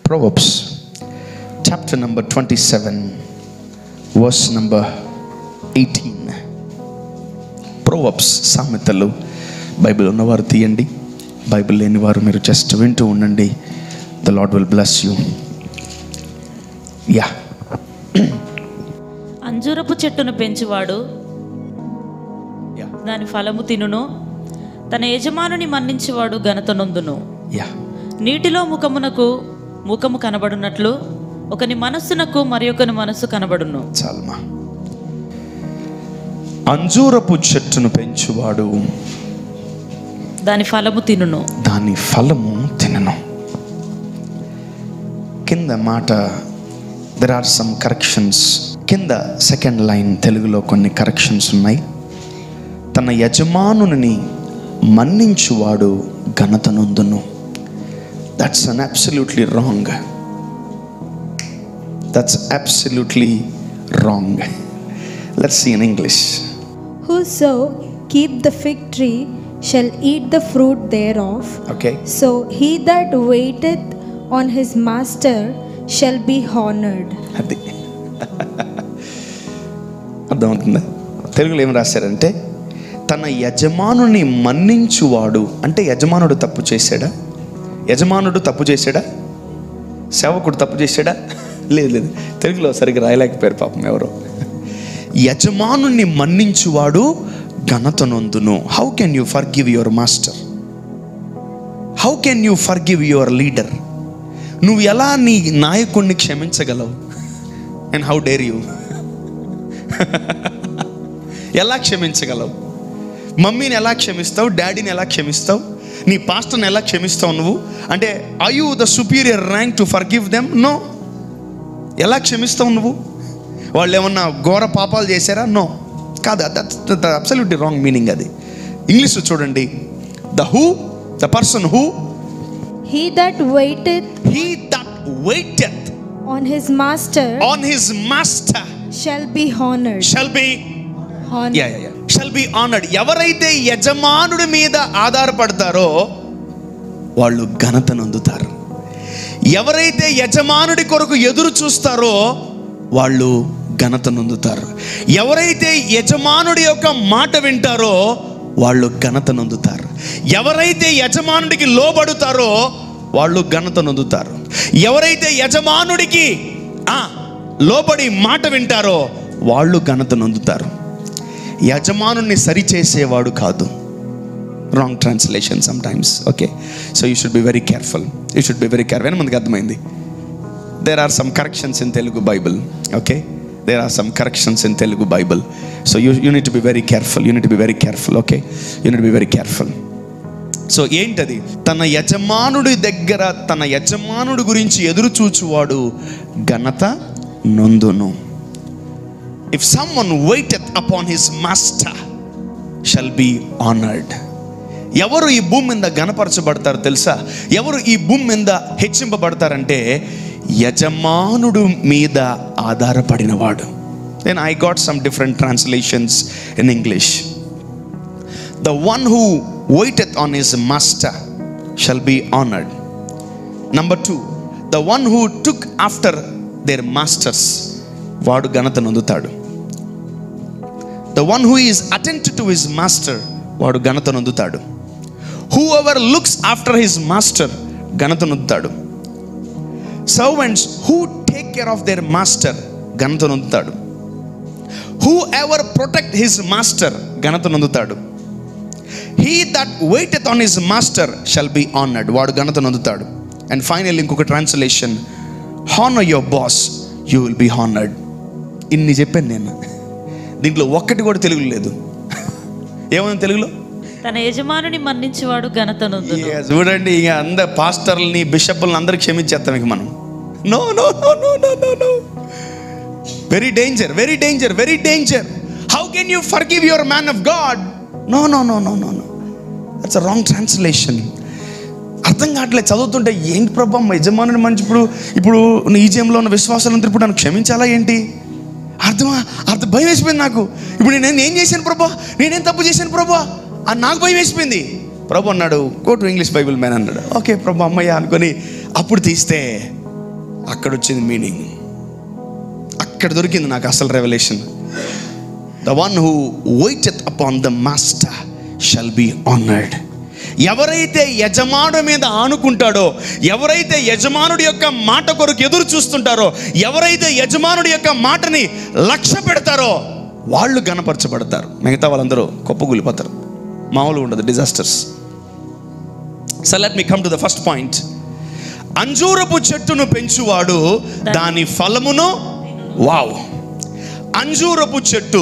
Proverbs chapter number 27, verse number 18. Proverbs సామెతలు Bible ఉన్నవారు తీయండి బైబిల్ లేని వారు మీరు జస్ట్ వింటూ ఉండండి the Lord will bless you యా అంజూరపు చెట్టును పెంచువాడు యా దాని ఫలము తినును తన యజమానుని మన్నించువాడు ఘనత నొందును యా నీటిలో ముఖమునకు ముఖము కనబడునట్లు ఒకని మనస్సునకు మరి ఒకని మనస్సు కనబడును చాలమా అంజూరపు చెట్టును పెంచువాడు దాని ఫలము తినును దాని ఫలము తినను కింద మాట దెర్ ఆర్ సమ్ కరెక్షన్స్ కింద సెకండ్ లైన్ తెలుగులో కొన్ని కరెక్షన్స్ ఉన్నాయి తన యజమానుని మన్నించువాడు ఘనత నొందును that's an absolutely wrong that's absolutely wrong let's see in English Whoso keep the fig tree shall eat the fruit thereof. Okay So he that waiteth on his master shall be honored. అది అర్థమవుతుందా తెలుగులో ఏం రాశారంటే తన యజమానుని మన్నించువాడు అంటే యజమానుడు తప్పు చేశాడా యజమానుడు తప్పు చేశాడా సేవకుడు తప్పు చేశాడా లేదు లేదు తెలుగులో సరిగ్గా రాయలేకపోయారు పాపం ఎవరో యజమానుని మన్నించువాడు ఘనత నొందును how can you forgive your master how can you forgive your leader నువ్వు ఎలా నీ నాయకుడిని క్షమించగలవు అండ్ హౌ డేర్ యూ ఎలా క్షమించగలవు మమ్మీని ఎలా క్షమిస్తావు డాడీని ఎలా క్షమిస్తావు నీ పాస్టర్ని ఎలా క్షమిస్తావు నువ్వు అంటే I you the superior rank to forgive them no ఎలా క్షమిస్తావు నువ్వు వాళ్ళు ఏమన్నా ఘోర పాపాలు చేశారా నో కాదు దట్ అబ్సల్యూట్లీ రాంగ్ మీనింగ్ అది ఇంగ్లీష్ చూడండి the who the person who He that waiteth he that waited on his master on his master shall be honored. Shall బి Honored. షల్ బి ఆనర్డ్ ఎవరైతే యజమానుడి మీద ఆధారపడతారో వాళ్ళు ఘనత నందుతారు ఎవరైతే యజమానుడి కొరకు ఎదురు చూస్తారో వాళ్ళు ఘనత నొందుతారు ఎవరైతే యజమానుడి యొక్క మాట వింటారో వాళ్ళు ఘనత నొందుతారు ఎవరైతే యజమానుడికి లోబడుతారో వాళ్ళు ఘనత నొందుతారు ఎవరైతే యజమానుడికి ఆ, లోబడి మాట వింటారో వాళ్ళు ఘనత నొందుతారు యజమానుని సరిచేసేవాడు కాదు wrong translation sometimes okay so you should be very careful you should be very careful మందికి అర్థమైంది there are some corrections in Telugu Bible okay there are some corrections in Telugu Bible so you you need be very careful you need be very careful okay you need be very careful so ఏంటది తన యజమానుడి దగ్గర తన యజమానుడి గురించి ఎదురు చూచువాడు ఘనత నొందును if someone waiteth upon his master shall be honoured ఎవరు ఈ భూమి మీద గణపరచబడతారు తెలుసా ఎవరు ఈ భూమి మీద హెచ్చింపబడతారంటే యజమానుడు మీద ఆధారపడినవాడు then I got some different translations in English the one who waiteth on his master shall be honoured number two the one who took after their masters వాడు ఘనత నొందుతాడు the one who is attend to his master వాడు ఘనత నొందుతాడు whoever looks after his master ఘనత నొందుతాడు servants who take care of their master ఘనత నొందుతాడు whoever protect his master ఘనత నొందుతాడు he that waiteth on his master shall be honoured వాడు ఘనత నొందుతాడు అండ్ ఫైనల్ ఇంకొక translation honour your boss you will be honoured ఇన్ని చెప్పాను నేను దీంట్లో ఒక్కటి కూడా తెలుగు లేదు ఏమైంది తెలుగులో తన యజమానుని మన్నించువాడు ఘనత నొందును ఇక చూడండి ఇక అందరు పాస్టర్లని బిషప్లని అందరికి క్షమించేస్తాం ఇక మనం no no no no no no no very danger very danger very danger how can you forgive your man of God no no no no no no that's a wrong translation అర్థం కావట్లేదు చదువుతుంటే ఏంటి ప్రభా మా యజమానుని మంచి ఇప్పుడు ఇప్పుడు ఈ జీఎంలో ఉన్న విశ్వాసాలంతా ఇప్పుడు నన్ను క్షమించాలా ఏంటి అర్థమా అర్థం భయం వేసిపోయింది నాకు ఇప్పుడు నేను ఏం చేశాను ప్రభా నేనేం తప్పు చేశాను ప్రభా అని నాకు భయం వేసిపోయింది ప్రభు అన్నాడు go to English Bible man అన్నాడు ఓకే ప్రభు అమ్మయ్య అనుకొని అప్పుడు తీస్తే అక్కడ వచ్చింది మీనింగ్ అక్కడ దొరికింది నాకు అసలు revolution the one who waiteth upon the master shall be honoured ఎవరైతే యజమాను మీద ఆనుకుంటాడో ఎవరైతే యజమానుడి యొక్క మాట కొరకు ఎదురు చూస్తుంటారో ఎవరైతే యజమానుడి యొక్క మాటని లక్ష్య పెడతారో వాళ్ళు గణపరచబడతారు మిగతా వాళ్ళందరూ కుప్పగూలిపోతారు మామూలుగా ఉండదు disasters so let me come to the first point అంజూరపు చెట్టును పెంచువాడు దాని ఫలమును వావ్ అంజూరపు చెట్టు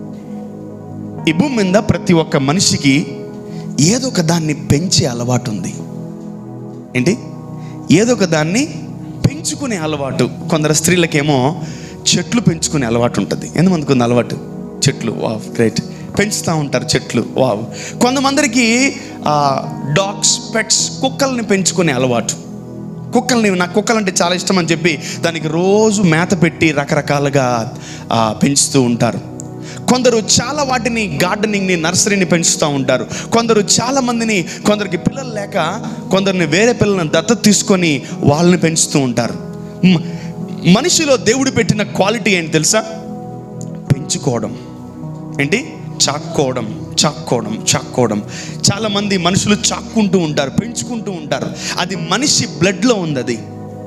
ఈ భూమి మీద ప్రతి ఒక్క మనిషికి ఏదో ఒక దాన్ని పెంచే అలవాటు ఉంది ఏంటి ఏదో ఒక దాన్ని పెంచుకునే అలవాటు కొందరు స్త్రీలకేమో చెట్లు పెంచుకునే అలవాటు ఉంటుంది ఎంతమందికి ఉంది అలవాటు చెట్లు వావ్ గ్రేట్ పెంచుతూ ఉంటారు చెట్లు వావ్ కొంతమందికి డాగ్స్ పెట్స్ కుక్కల్ని పెంచుకునే అలవాటు కుక్కల్ని నాకు కుక్కలు అంటే చాలా ఇష్టం అని చెప్పి దానికి రోజు మేత పెట్టి రకరకాలుగా ఆ, పెంచుతూ ఉంటారు కొందరు చాలా వాటిని గార్డెనింగ్ని నర్సరీని పెంచుతూ ఉంటారు కొందరు చాలా మందిని కొందరికి పిల్లలు లేక కొందరిని వేరే పిల్లలను దత్తత తీసుకొని వాళ్ళని పెంచుతూ ఉంటారు మ- మనిషిలో దేవుడు పెట్టిన క్వాలిటీ ఏంటి తెలుసా పెంచుకోవడం ఏంటి చాక్కోవడం చాక్కోవడం చాక్కోవడం చాలా మంది మనుషులు చాక్కుంటూ ఉంటారు పెంచుకుంటూ ఉంటారు అది మనిషి బ్లడ్లో ఉంది అది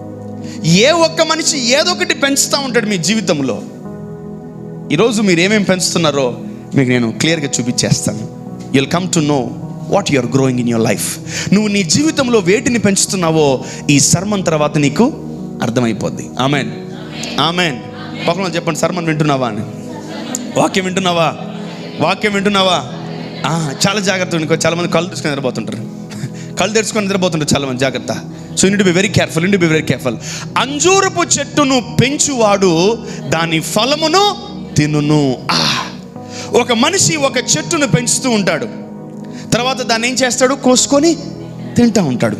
ఏ ఒక్క మనిషి ఏదో ఒకటి పెంచుతూ ఉంటాడు మీ జీవితంలో ఈరోజు మీరు ఏమేమి పెంచుతున్నారో మీకు నేను క్లియర్గా చూపించేస్తాను you'll come to know what you are growing in your life నువ్వు నీ జీవితంలో వేటిని పెంచుతున్నావో ఈ సర్మన్ తర్వాత నీకు అర్థమైపోద్ది ఆమెన్ ఆమెన్ పక్కన చెప్పండి సర్మన్ వింటున్నావా అని వాక్యం వింటున్నావా వాక్యం వింటున్నావా ఆ, చాలా జాగ్రత్త ఇంకో చాలా మంది కళ్ళు తెరుచుకొని నిద్రపోతుంటారు కళ్ళు తెరుచుకొని నిద్రపోతుంటారు చాలా మంది జాగ్రత్త సో ఇంటి బి వెరీ కేర్ఫుల్ ఇంటి బి వెరీ కేర్ఫుల్ అంజూరపు చెట్టును పెంచువాడు దాని ఫలమును తినును ఆ ఒక మనిషి ఒక చెట్టును పెంచుతూ ఉంటాడు తర్వాత దాన్ని ఏం చేస్తాడు కోసుకొని తింటా ఉంటాడు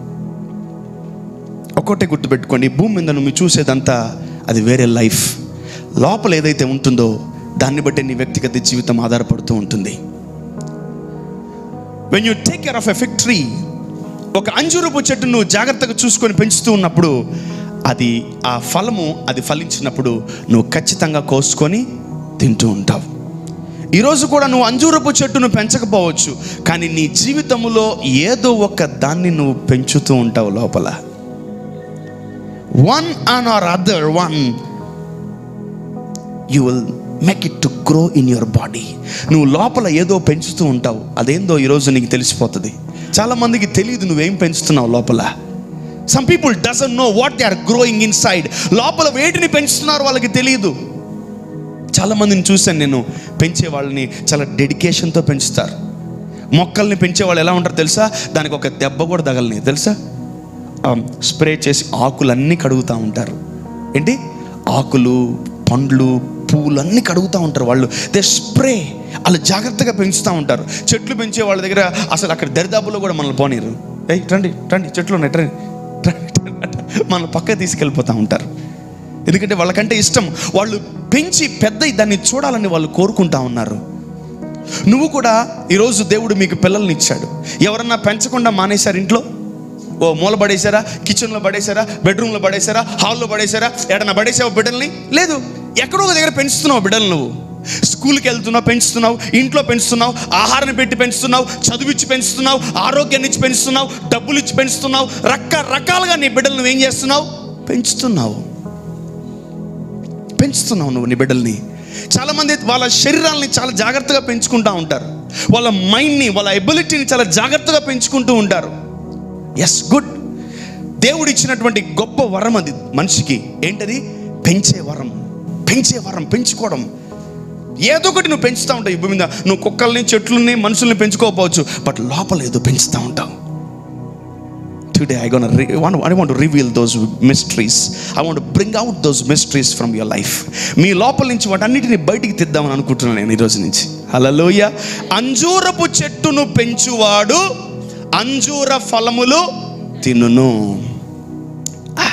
ఒక్కటే గుర్తుపెట్టుకోండి ఈ భూమి మీద నువ్వు చూసేదంతా అది వేరే లైఫ్ లోపల ఏదైతే ఉంటుందో దాన్ని బట్టి నీ వ్యక్తిగత జీవితం ఆధారపడుతూ ఉంటుంది when you take care of a fig tree ఒక అంజూరపు చెట్టు నువ్వు జాగ్రత్తగా చూసుకొని పెంచుతూ ఉన్నప్పుడు అది ఆ ఫలము అది ఫలించినప్పుడు నువ్వు ఖచ్చితంగా కోసుకొని తింటూ ఉంటావు ఈరోజు కూడా నువ్వు అంజూరపు చెట్టును పెంచకపోవచ్చు కానీ నీ జీవితంలో ఏదో ఒక దాన్ని నువ్వు పెంచుతూ ఉంటావు లోపల one and or other one you will make it to grow in your body నువ్వు లోపల ఏదో పెంచుతూ ఉంటావు అదేందో ఈరోజు నీకు తెలిసిపోతుంది చాలా మందికి తెలియదు నువ్వేం పెంచుతున్నావు లోపల some people doesn't know what they are growing inside లోపల వేటిని పెంచుతున్నారు వాళ్ళకి తెలియదు చాలా మందిని చూశాను నేను పెంచే వాళ్ళని చాలా డెడికేషన్తో పెంచుతారు మొక్కల్ని పెంచే వాళ్ళు ఎలా ఉంటారు తెలుసా దానికి ఒక దెబ్బ కూడా తగలని తెలుసా స్ప్రే చేసి ఆకులన్నీ కడుగుతూ ఉంటారు ఏంటి ఆకులు పండ్లు పువ్వులు అన్నీ కడుగుతూ ఉంటారు వాళ్ళు దే స్ప్రే వాళ్ళు జాగ్రత్తగా పెంచుతూ ఉంటారు చెట్లు పెంచే వాళ్ళ దగ్గర అసలు అక్కడ దరిదాపులో కూడా మనల్ని పోనీరు ఏయ్ రండి రండి చెట్లు ఉన్నాయి రండి రండి, రండి. మనల్ని పక్క తీసుకెళ్ళిపోతూ ఉంటారు ఎందుకంటే వాళ్ళకంటే ఇష్టం వాళ్ళు పెంచి పెద్ద దాన్ని చూడాలని వాళ్ళు కోరుకుంటా ఉన్నారు నువ్వు కూడా ఈరోజు దేవుడు మీకు పిల్లల్ని ఇచ్చాడు ఎవరన్నా పెంచకుండా మానేశారు ఇంట్లో ఓ మూల పడేశారా కిచెన్లో పడేశారా బెడ్రూమ్లో పడేశారా హాల్లో పడేశారా ఎడన్నా పడేసావు బిడ్డల్ని లేదు ఎక్కడో ఒక దగ్గర పెంచుతున్నావు బిడ్డలు నువ్వు స్కూల్కి వెళ్తున్నావు పెంచుతున్నావు ఇంట్లో పెంచుతున్నావు ఆహారాన్ని పెట్టి పెంచుతున్నావు చదువిచ్చి పెంచుతున్నావు ఆరోగ్యాన్ని ఇచ్చి పెంచుతున్నావు డబ్బులు ఇచ్చి పెంచుతున్నావు రకరకాలుగా నీ బిడ్డలు నువ్వేం చేస్తున్నావు పెంచుతున్నావు పెంచుతున్నావు నువ్వు నీ బిడ్డల్ని చాలామంది వాళ్ళ శరీరాల్ని చాలా జాగ్రత్తగా పెంచుకుంటూ ఉంటారు వాళ్ళ మైండ్ని వాళ్ళ ఎబిలిటీని చాలా జాగ్రత్తగా పెంచుకుంటూ ఉంటారు ఎస్ గుడ్ దేవుడు ఇచ్చినటువంటి గొప్ప వరం అది మనిషికి ఏంటది పెంచే వరం పెంచే వరం పెంచుకోవడం ఏదో ఒకటి నువ్వు పెంచుతూ ఉంటావు ఈ భూమి మీద నువ్వు కుక్కల్ని చెట్లని మనుషుల్ని పెంచుకోకపోవచ్చు బట్ లోపల ఏదో పెంచుతూ ఉంటావు today I gonna I want reveal those mysteries I want bring out those mysteries from your life మీ లోపల నుంచి వాటన్నిటిని బయటికి తెద్దామని అనుకుంటున్నాను నేను ఈరోజు నుంచి హలలోయ అంజూరపు చెట్టును పెంచువాడు అంజూర ఫలములు తినును ఆ.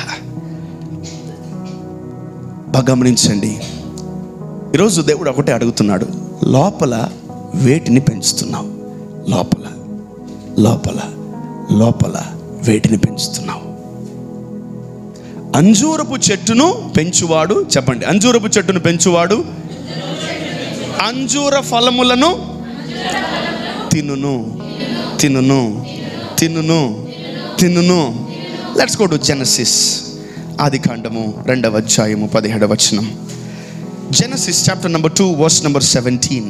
బాగా గమనించండి ఈరోజు దేవుడు ఒకటే అడుగుతున్నాడు లోపల వేటిని పెంచుతున్నావు లోపల లోపల లోపల వేటిని పెంచుతున్నావు అంజూరపు చెట్టును పెంచువాడు చెప్పండి అంజూరపు చెట్టును పెంచువాడు అంజూర ఫలములను తినును తినును తినును తినును లెట్స్ గో టు జెనసిస్ ఆది కాండము రెండవ అధ్యాయము పదిహేడవ వచనం Genesis chapter number two verse number seventeen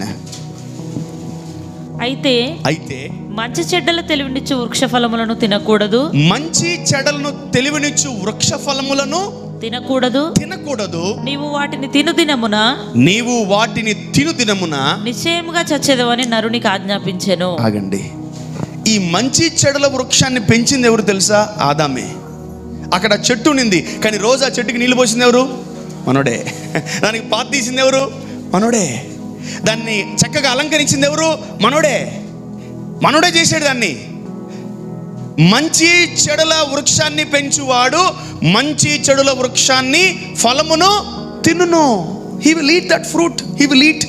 అయితే అయితే మంచి చెడ్డల తెలివినిచ్చు వృక్ష ఫలములను తినకూడదు మంచి చెడలను తెలివినిచ్చు వృక్ష ఫలములను తినకూడదు తినకూడదు నీవు వాటిని తిను దినమున నీవు వాటిని తిను దినమున నిశ్చయముగా చచ్చేదవని నరునికి ఆజ్ఞాపించెను ఆగండి ఈ మంచి చెడుల వృక్షాన్ని పెంచింది ఎవరు తెలుసా ఆదామే అక్కడ చెట్టు నింది కానీ రోజు ఆ చెట్టుకి నీళ్ళు పోసింది ఎవరు మనోడే దానికి పాత తీసింది ఎవరు మనోడే దాన్ని చక్కగా అలంకరించింది ఎవరు మనోడే మనోడే చేసాడు దాన్ని మంచి చెడుల వృక్షాన్ని పెంచువాడు మంచి చెడుల వృక్షాన్ని ఫలమును తినును he will eat that fruit he will eat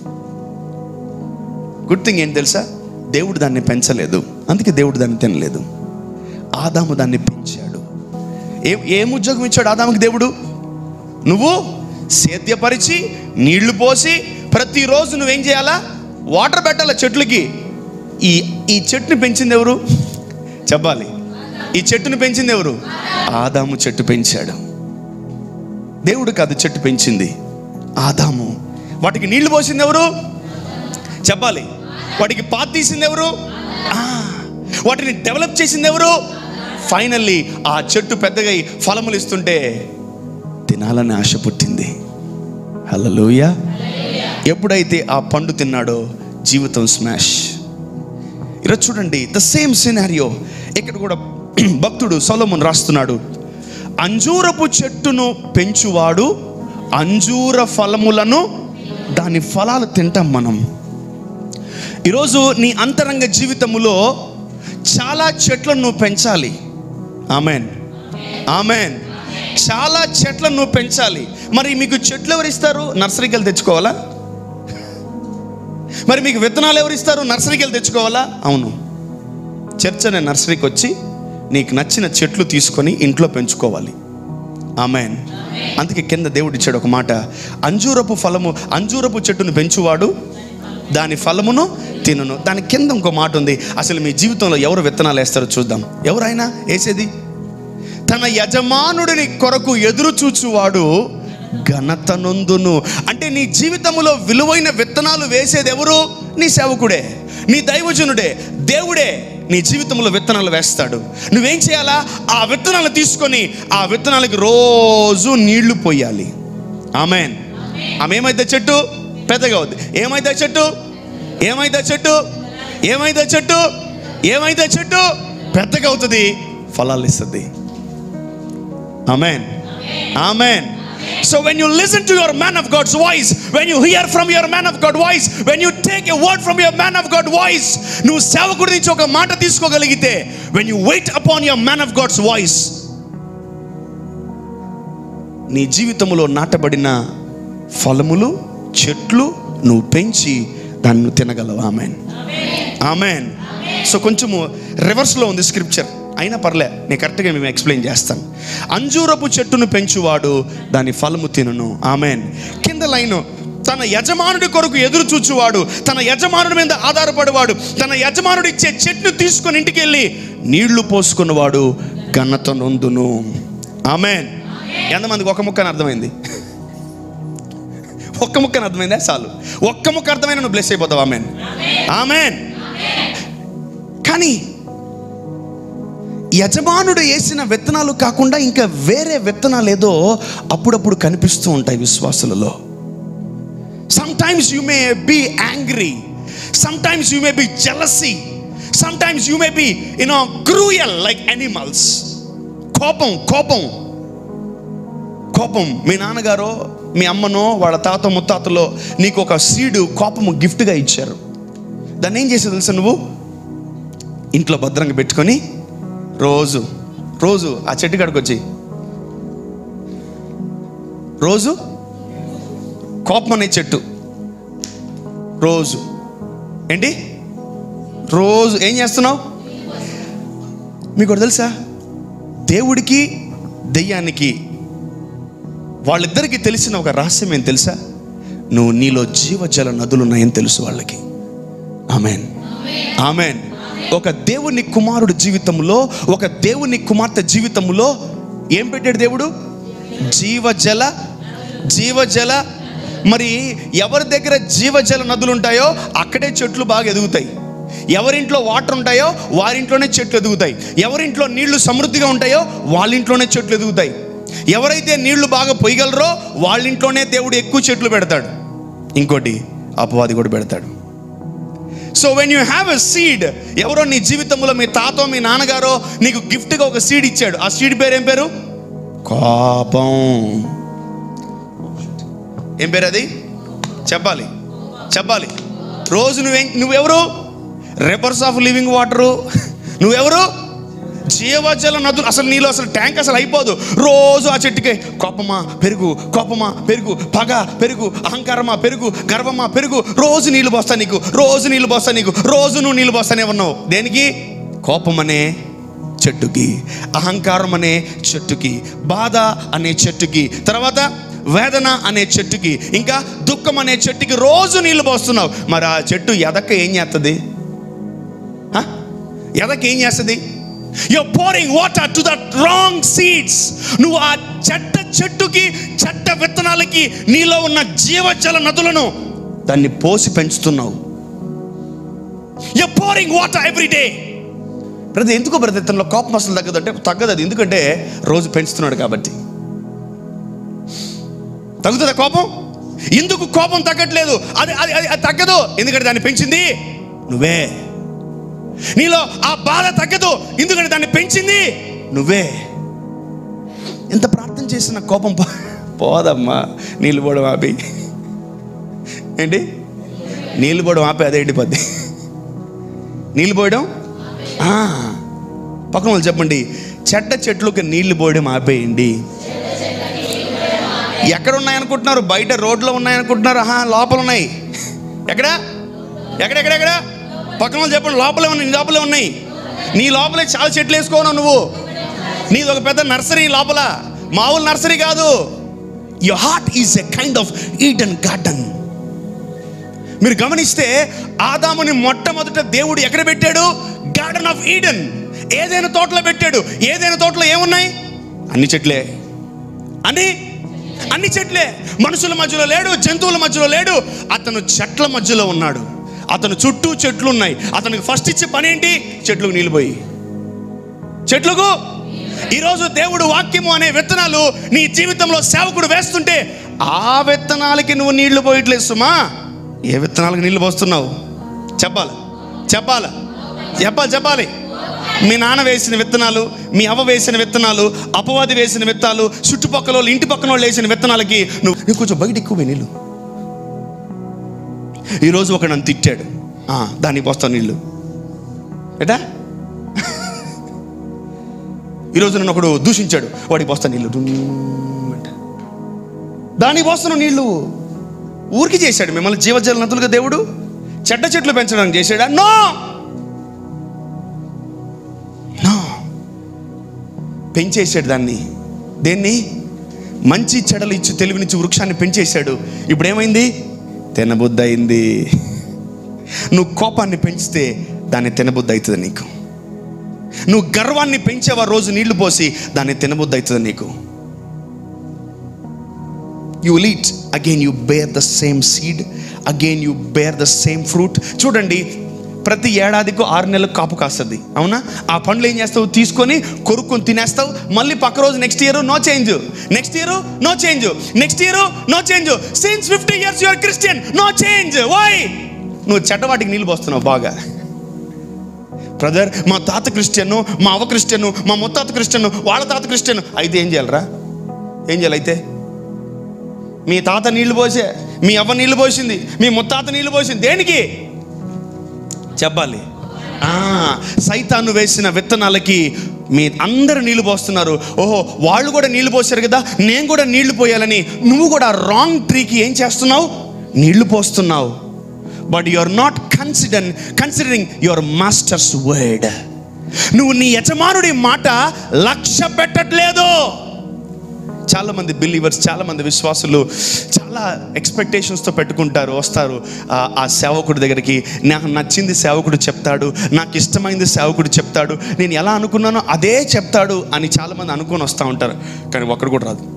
good thing ఏంటి తెలుసా దేవుడు దాన్ని పెంచలేదు అందుకే దేవుడు దాన్ని తినలేదు ఆదాము దాన్ని పెంచాడు ఏ ఏం ఉద్యోగం ఇచ్చాడు ఆదాముకి దేవుడు నువ్వు సేద్యపరిచి నీళ్లు పోసి ప్రతిరోజు నువ్వేం చేయాలా వాటర్ పెట్టాలా చెట్లకి ఈ ఈ చెట్టుని పెంచింది ఎవరు చెప్పాలి ఈ చెట్టుని పెంచింది ఎవరు ఆదాము చెట్టు పెంచాడు దేవుడు కాదు చెట్టు పెంచింది ఆదాము వాటికి నీళ్లు పోసింది ఎవరు చెప్పాలి వాటికి పాత తీసింది ఎవరు ఆ, వాటిని డెవలప్ చేసింది ఎవరు ఫైనల్లీ ఆ చెట్టు పెద్దగా అయి ఫలములు ఇస్తుంటే తినాలని ఆశ పుట్టింది హల్లెలూయ ఎప్పుడైతే ఆ పండు తిన్నాడో జీవితం స్మాష్ ఈరోజు చూడండి ద సేమ్ సినారియో ఇక్కడ కూడా భక్తుడు సొలమున్ రాస్తున్నాడు అంజూరపు చెట్టును పెంచువాడు అంజూర ఫలములను దాని ఫలాలు తింటాం మనం ఈరోజు నీ అంతరంగ జీవితములో చాలా చెట్లను నువ్వు పెంచాలి ఆమెన్ ఆమెన్ చాలా చెట్లను నువ్వు పెంచాలి మరి మీకు చెట్లు ఎవరు ఇస్తారు నర్సరీకి వెళ్ళి తెచ్చుకోవాలా మరి మీకు విత్తనాలు ఎవరు ఇస్తారు నర్సరీకి వెళ్ళి తెచ్చుకోవాలా అవును చర్చ్ అనే నర్సరీకి వచ్చి నీకు నచ్చిన చెట్లు తీసుకొని ఇంట్లో పెంచుకోవాలి ఆమెన్ అందుకే కింద దేవుడు ఇచ్చాడు ఒక మాట అంజూరపు ఫలము అంజూరపు చెట్టును పెంచువాడు దాని ఫలమును తినును దాని కింద ఇంకో మాట ఉంది అసలు మీ జీవితంలో ఎవరు విత్తనాలు వేస్తారో చూద్దాం ఎవరైనా వేసేది తన యజమానుడిని కొరకు ఎదురు చూచువాడు ఘనత నొందును అంటే నీ జీవితంలో విలువైన విత్తనాలు వేసేది ఎవరు నీ సేవకుడే నీ దైవజనుడే దేవుడే నీ జీవితంలో విత్తనాలు వేస్తాడు నువ్వేం చేయాలా ఆ విత్తనాలు తీసుకొని ఆ విత్తనాలకి రోజు నీళ్లు పోయాలి ఆమెన్ ఆమె ఏమైతే చెట్టు పెద్దగా అవుద్ది ఏమైతే చెట్టు ఏమైతే చెట్టు ఏమైతే చెట్టు ఏమైతే చెట్టు పెద్దగా అవుతుంది ఫలాలు ఇస్తుంది Amen. Amen. So when you listen to your man of God's voice, when you hear from your man of God voice, when you take a word from your man of God voice, నువ్వు సేవకుడి నుంచి ఒక మాట తీసుకోగలిగితే when you wait upon your man of God's voice, నీ జీవితంలో నాటబడిన ఫలములు చెట్లు నువ్వు పెంచి దాన్ని నువ్వు తినగలవు ఆమెన్ ఆమెన్ సో కొంచెము రివర్స్లో ఉంది స్క్రిప్చర్ అయినా పర్లే నేను కరెక్ట్గా మేము ఎక్స్ప్లెయిన్ చేస్తాను అంజూరపు చెట్టును పెంచువాడు దాని ఫలము తినును ఆమెన్ కింద లైన్ తన యజమానుడి కొరకు ఎదురు చూచువాడు తన యజమానుడి మీద ఆధారపడేవాడు తన యజమానుడు ఇచ్చే చెట్టును తీసుకొని ఇంటికి వెళ్ళి నీళ్లు పోసుకున్నవాడు ఘనత నొందును ఆమెన్ ఎంతమందికి ఒక ముక్కని అర్థమైంది ఒక్క ముక్కని అర్థమైందా చాలు ఒక్క ముక్క అర్థమైన నువ్వు బ్లెస్ అయిపోతావు ఆమెన్ ఆమెన్ కానీ యజమానుడు వేసిన విత్తనాలు కాకుండా ఇంకా వేరే విత్తనాలు ఏదో అప్పుడప్పుడు కనిపిస్తూ ఉంటాయి విశ్వాసులలో sometimes you may be angry sometimes you may be jealousy sometimes you may be you know cruel like animals కోపం కోపం కోపం మీ నాన్నగారో మీ అమ్మనో వాళ్ళ తాత ముత్తాతలో నీకు ఒక సీడు కోపము గిఫ్ట్గా ఇచ్చారు దాన్ని ఏం చేసావు తెలుసా నువ్వు ఇంట్లో భద్రంగా పెట్టుకొని రోజు రోజు ఆ చెట్టు కాడికి వచ్చి రోజు కోపం అనే చెట్టు రోజు ఏంటి రోజు ఏం చేస్తున్నావు మీకు ఒకటి తెలుసా దేవుడికి దెయ్యానికి వాళ్ళిద్దరికీ తెలిసిన ఒక రహస్యం ఏం తెలుసా నువ్వు నీలో జీవజల నదులు ఉన్నాయని తెలుసు వాళ్ళకి ఆమెన్ ఆమెన్ ఒక దేవుని కుమారుడు జీవితంలో ఒక దేవుని కుమార్తె జీవితంలో ఏం పెట్టాడు దేవుడు జీవజల జీవజల మరి ఎవరి దగ్గర జీవజల నదులు ఉంటాయో అక్కడే చెట్లు బాగా ఎదుగుతాయి ఎవరింట్లో వాటర్ ఉంటాయో వారింట్లోనే చెట్లు ఎదుగుతాయి ఎవరింట్లో నీళ్లు సమృద్ధిగా ఉంటాయో వాళ్ళ ఇంట్లోనే చెట్లు ఎదుగుతాయి ఎవరైతే నీళ్లు బాగా పొయ్యగలరో వాళ్ళ ఇంట్లోనే దేవుడు ఎక్కువ చెట్లు పెడతాడు ఇంకోటి అపవాది కూడా పెడతాడు so when you have a seed ఎవరో నీ జీవితంలో మీ తాతో మీ నాన్నగారో నీకు గిఫ్ట్గా ఒక సీడ్ ఇచ్చాడు ఆ సీడ్ పేరు ఏం పేరు కోపం ఏం పేరు అది చెప్పాలి చెప్పాలి రోజు నువ్వేం నువ్వెవరు రివర్స్ ఆఫ్ లివింగ్ వాటరు నువ్వెవరు జీవజల నదులు అసలు నీలో అసలు ట్యాంక్ అసలు అయిపోదు రోజు ఆ చెట్టుకే కోపమా పెరుగు కోపమా పెరుగు పగ పెరుగు అహంకారమా పెరుగు గర్వమా పెరుగు రోజు నీళ్ళు పోస్తా నీకు రోజు నీళ్ళు పోస్తా నీకు రోజు నువ్వు నీళ్ళు పోస్తానే ఉన్నావు దేనికి కోపం అనే చెట్టుకి అహంకారం అనే చెట్టుకి బాధ అనే చెట్టుకి తర్వాత వేదన అనే చెట్టుకి ఇంకా దుఃఖం అనే చెట్టుకి రోజు నీళ్ళు పోస్తున్నావు మరి ఆ చెట్టు ఎదక్క ఏం చేస్తుంది హ? ఎదక ఏం చేస్తుంది you pouring water to the wrong seeds నువ్వు ఆ చెడ్డ చెట్టుకి చెడ్డ విత్తనాలకి నీలో ఉన్న జీవజల నదులను దాన్ని పోసి పెంచుతున్నావు you pouring water every day brother ఎందుకు బ్రదర్ ఇతనిలో కోపం అసలు తగ్గదు అంటే తగ్గదు అది ఎందుకంటే రోజు పెంచుతున్నాడు కాబట్టి తగ్గుతుందా కోపం ఎందుకు కోపం తగ్గట్లేదు అది అది అది అది తగ్గదు ఎందుకంటే దాన్ని పెంచింది నువ్వే నీలో ఆ బాధ తగ్గదు ఎందుకంటే దాన్ని పెంచింది నువ్వే ఎంత ప్రార్థన చేసిన కోపం పో- పోదమ్మా నీళ్ళు పోవడం ఆపి ఏంటి నీళ్ళు పోవడం ఆపి అదే ఎండిపోద్ది నీళ్ళు పోయడం ఆ, పక్కన వాళ్ళు చెప్పండి చెడ్డ చెట్లకు నీళ్లు పోయడం ఆపేయండి ఎక్కడ ఉన్నాయి అనుకుంటున్నారు బయట రోడ్లో ఉన్నాయి అనుకుంటున్నారు ఆహా లోపల ఉన్నాయి ఎక్కడ ఎక్కడెక్కడెక్కడ పక్కన వాళ్ళు చెప్పండి లోపలే ఉన్నాయి నీ లోపలే ఉన్నాయి నీ లోపలే చాలా చెట్లు వేసుకోను నువ్వు నీది ఒక పెద్ద నర్సరీ లోపల మామూలు నర్సరీ కాదు your heart is a kind of Eden garden మీరు గమనిస్తే ఆదాముని మొట్టమొదట దేవుడు ఎక్కడ పెట్టాడు గార్డెన్ ఆఫ్ ఈడెన్ ఏదైనా తోటలో పెట్టాడు ఏదైనా తోటలో ఏమున్నాయి అన్ని చెట్లే అన్ని అన్ని చెట్లే మనుషుల మధ్యలో లేడు జంతువుల మధ్యలో లేడు అతను చెట్ల మధ్యలో ఉన్నాడు అతను చుట్టూ చెట్లు ఉన్నాయి అతనికి ఫస్ట్ ఇచ్చే పని ఏంటి చెట్లకు నీళ్ళు పోయి చెట్లకు ఈరోజు దేవుడు వాక్యము అనే విత్తనాలు నీ జీవితంలో సేవకుడు వేస్తుంటే ఆ విత్తనాలకి నువ్వు నీళ్లు పోయట్లేదు సుమా ఏ విత్తనాలకు నీళ్లు పోస్తున్నావు చెప్పాలి చెప్పాలి చెప్పాలి చెప్పాలి మీ నాన్న వేసిన విత్తనాలు మీ అవ్వ వేసిన విత్తనాలు అపవాది వేసిన విత్తనాలు చుట్టుపక్కల వాళ్ళు ఇంటి పక్కన వాళ్ళు వేసిన విత్తనాలకి నువ్వు నువ్వు కొంచెం బయట ఎక్కువ పోయి నీళ్ళు ఈరోజు ఒక నన్ను తిట్టాడు ఆ, దానికి పోస్తాను నీళ్ళు ఏటా ఈరోజు నన్ను ఒకడు దూషించాడు వాడికి పోస్తాను నీళ్ళు డుమ్ అంట. దానికి పోస్తాను నీళ్ళు ఊరికి చేశాడు మిమ్మల్ని జీవజల నదులుగా దేవుడు చెడ్డ చెట్లు పెంచడానికి చేశాడా నో నో పెంచేశాడు దాన్ని దేన్ని మంచి చెడలు ఇచ్చి తెలివినిచ్చి వృక్షాన్ని పెంచేశాడు ఇప్పుడు ఏమైంది తినబుద్ధి అయింది నువ్వు కోపాన్ని పెంచితే దాన్ని తినబుద్ధి అవుతుంది నీకు నువ్వు గర్వాన్ని పెంచేవా రోజు నీళ్లు పోసి దాన్ని తినబుద్ధి అవుతుంది నీకు you will eat again you bear the same seed again you bear the same fruit చూడండి ప్రతి ఏడాదికి ఆరు నెలలకు కాపు కాస్తుంది అవునా ఆ పండ్లు ఏం చేస్తావు తీసుకొని కొరుక్కొని తినేస్తావు మళ్ళీ పక్క రోజు next year no change next year no change next year no change since fifty years your Christian no change why నువ్వు చెడ్డవాటికి నీళ్ళు పోస్తున్నావు బాగా బ్రదర్ మా తాత క్రిస్టియన్ మా అవ్వ క్రిస్టియన్ మా ముత్తాత క్రిస్టియన్ వాళ్ళ తాత క్రిస్టియన్ అయితే ఏం చేయాలరా ఏం చేయాలి అయితే మీ తాత నీళ్లు పోసే మీ అవ్వ నీళ్లు పోసింది మీ ముత్తాత నీళ్లు పోసింది దేనికి చెప్పాలి ఆ, సైతాను వేసిన విత్తనాలకి మీ అందరు నీళ్లు పోస్తున్నారు ఓహో వాళ్ళు కూడా నీళ్లు పోసారు కదా నేను కూడా నీళ్లు పోయాలని నువ్వు కూడా రాంగ్ ట్రీకి ఏం చేస్తున్నావు నీళ్లు పోస్తున్నావు but you are not consider considering your master's word నువ్వు నీ యజమానుడి మాట లక్ష్య పెట్టట్లేదు చాలా మంది బిలీవర్స్ చాలా మంది విశ్వాసులు చాలా ఎక్స్పెక్టేషన్స్తో పెట్టుకుంటారు వస్తారు ఆ- ఆ సేవకుడి దగ్గరికి నాకు నచ్చింది సేవకుడు చెప్తాడు నాకు ఇష్టమైంది సేవకుడు చెప్తాడు నేను ఎలా అనుకున్నానో అదే చెప్తాడు అని చాలామంది అనుకొని వస్తూ ఉంటారు కానీ ఒక్కడు కూడా రాదు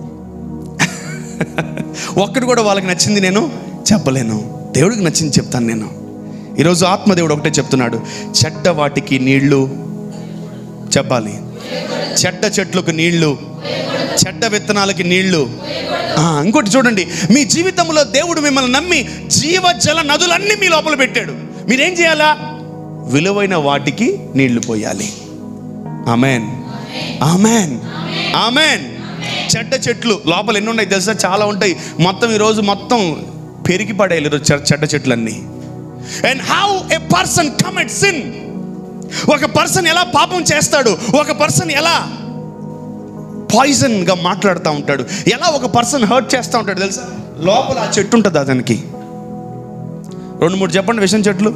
ఒక్కడు కూడా వాళ్ళకి నచ్చింది నేను చెప్పలేను దేవుడికి నచ్చింది చెప్తాను నేను ఈరోజు ఆత్మదేవుడు ఒకటే చెప్తున్నాడు చెడ్డ వాటికి నీళ్లు చెప్పాలి చెడ్డ చెట్లకు నీళ్లు చెడ్డ విత్తనాలకి నీళ్లు ఆ, ఇంకోటి చూడండి మీ జీవితంలో దేవుడు మిమ్మల్ని నమ్మి జీవజల నదులన్నీ మీ లోపల పెట్టాడు మీరేం చేయాలా విలువైన వాటికి నీళ్లు పోయాలి ఆమెన్ ఆమెన్ ఆమెన్ చెడ్డ చెట్లు లోపల ఎన్ని ఉన్నాయి తెలుసా చాలా ఉంటాయి మొత్తం ఈరోజు మొత్తం పెరిగి పడేయాలి ఈరోజు చె- చెడ్డ చెట్లన్నీ and how a person commit sin ఒక పర్సన్ ఎలా పాపం చేస్తాడు ఒక పర్సన్ ఎలా పాయిజన్గా మాట్లాడుతూ ఉంటాడు ఎలా ఒక పర్సన్ హర్ట్ చేస్తూ ఉంటాడు తెలుసా లోపల ఆ చెట్టు ఉంటుంది అతనికి రెండు మూడు చెప్పండి విషం చెట్లు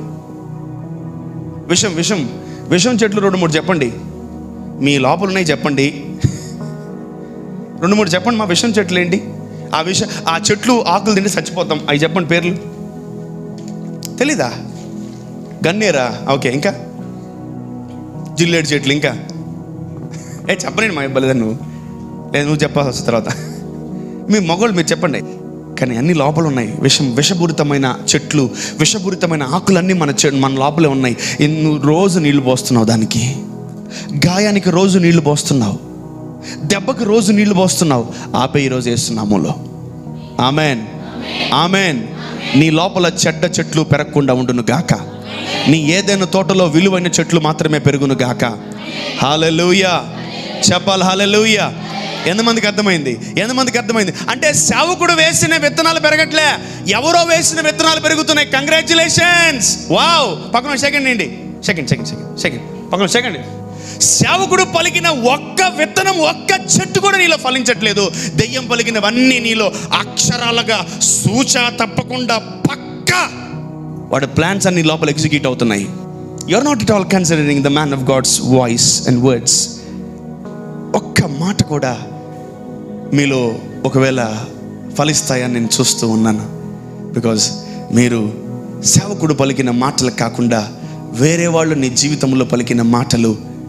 విషం విషం విషం చెట్లు రెండు మూడు చెప్పండి మీ లోపల ఉన్నాయి చెప్పండి రెండు మూడు చెప్పండి మా విషం చెట్లు ఏంటి ఆ విష ఆ చెట్లు ఆకులు తింటే చచ్చిపోతాం అవి చెప్పండి పేర్లు తెలీదా గన్నేరా ఓకే ఇంకా జిల్లేడు చెట్లు ఇంకా ఏ చెప్పలేండి మా ఇబ్బంది నువ్వు లేదు నువ్వు చెప్పాల్సి వస్తుంది తర్వాత మీ మగవాళ్ళు మీరు చెప్పండి కానీ అన్ని లోపల ఉన్నాయి విషం విషపూరితమైన చెట్లు విషపూరితమైన ఆకులన్నీ మన చె మన లోపలే ఉన్నాయి ఎన్ను రోజు నీళ్లు పోస్తున్నావు దానికి గాయానికి రోజు నీళ్లు పోస్తున్నావు దెబ్బకి రోజు నీళ్లు పోస్తున్నావు ఆపే ఈరోజు వేస్తున్నాములో ఆమెన్ ఆమెన్ నీ లోపల చెడ్డ చెట్లు పెరగకుండా ఉండును గాక నీ ఏదైనా తోటలో విలువైన చెట్లు మాత్రమే పెరుగును గాక హాలెలూయా చెప్పాలి హాలెలూయా ఎంతమందికి అర్థమైంది ఎంతమందికి అర్థమైంది అంటే సేవకుడు వేసిన విత్తనాలు పెరగట్లే ఎవరో వేసిన విత్తనాలు పెరుగుతున్నాయి కంగ్రాచులేషన్స్ వావ్ పక్కన సెకండ్ అండి సెకండ్ సెకండ్ సెకండ్ సెకండ్ పక్కన సెకండ్ సేవకుడు పలికిన ఒక్క విత్తనం ఒక్క చెట్టు కూడా నీలో ఫలించట్లేదు దెయ్యం పలికినవన్నీ నీలో అక్షరాలుగా సూచ తప్పకుండా పక్కా వాడి ప్లాన్స్ అన్ని లోపల ఎగ్జిక్యూట్ అవుతున్నాయి you're not it all considering the man of God's voice and words ఒక్క మాట కూడా మీలో ఒకవేళ ఫలిస్తాయని నేను చూస్తూ ఉన్నాను బికాజ్ మీరు సేవకుడు పలికిన మాటలు కాకుండా వేరే వాళ్ళు నీ జీవితంలో పలికిన మాటలు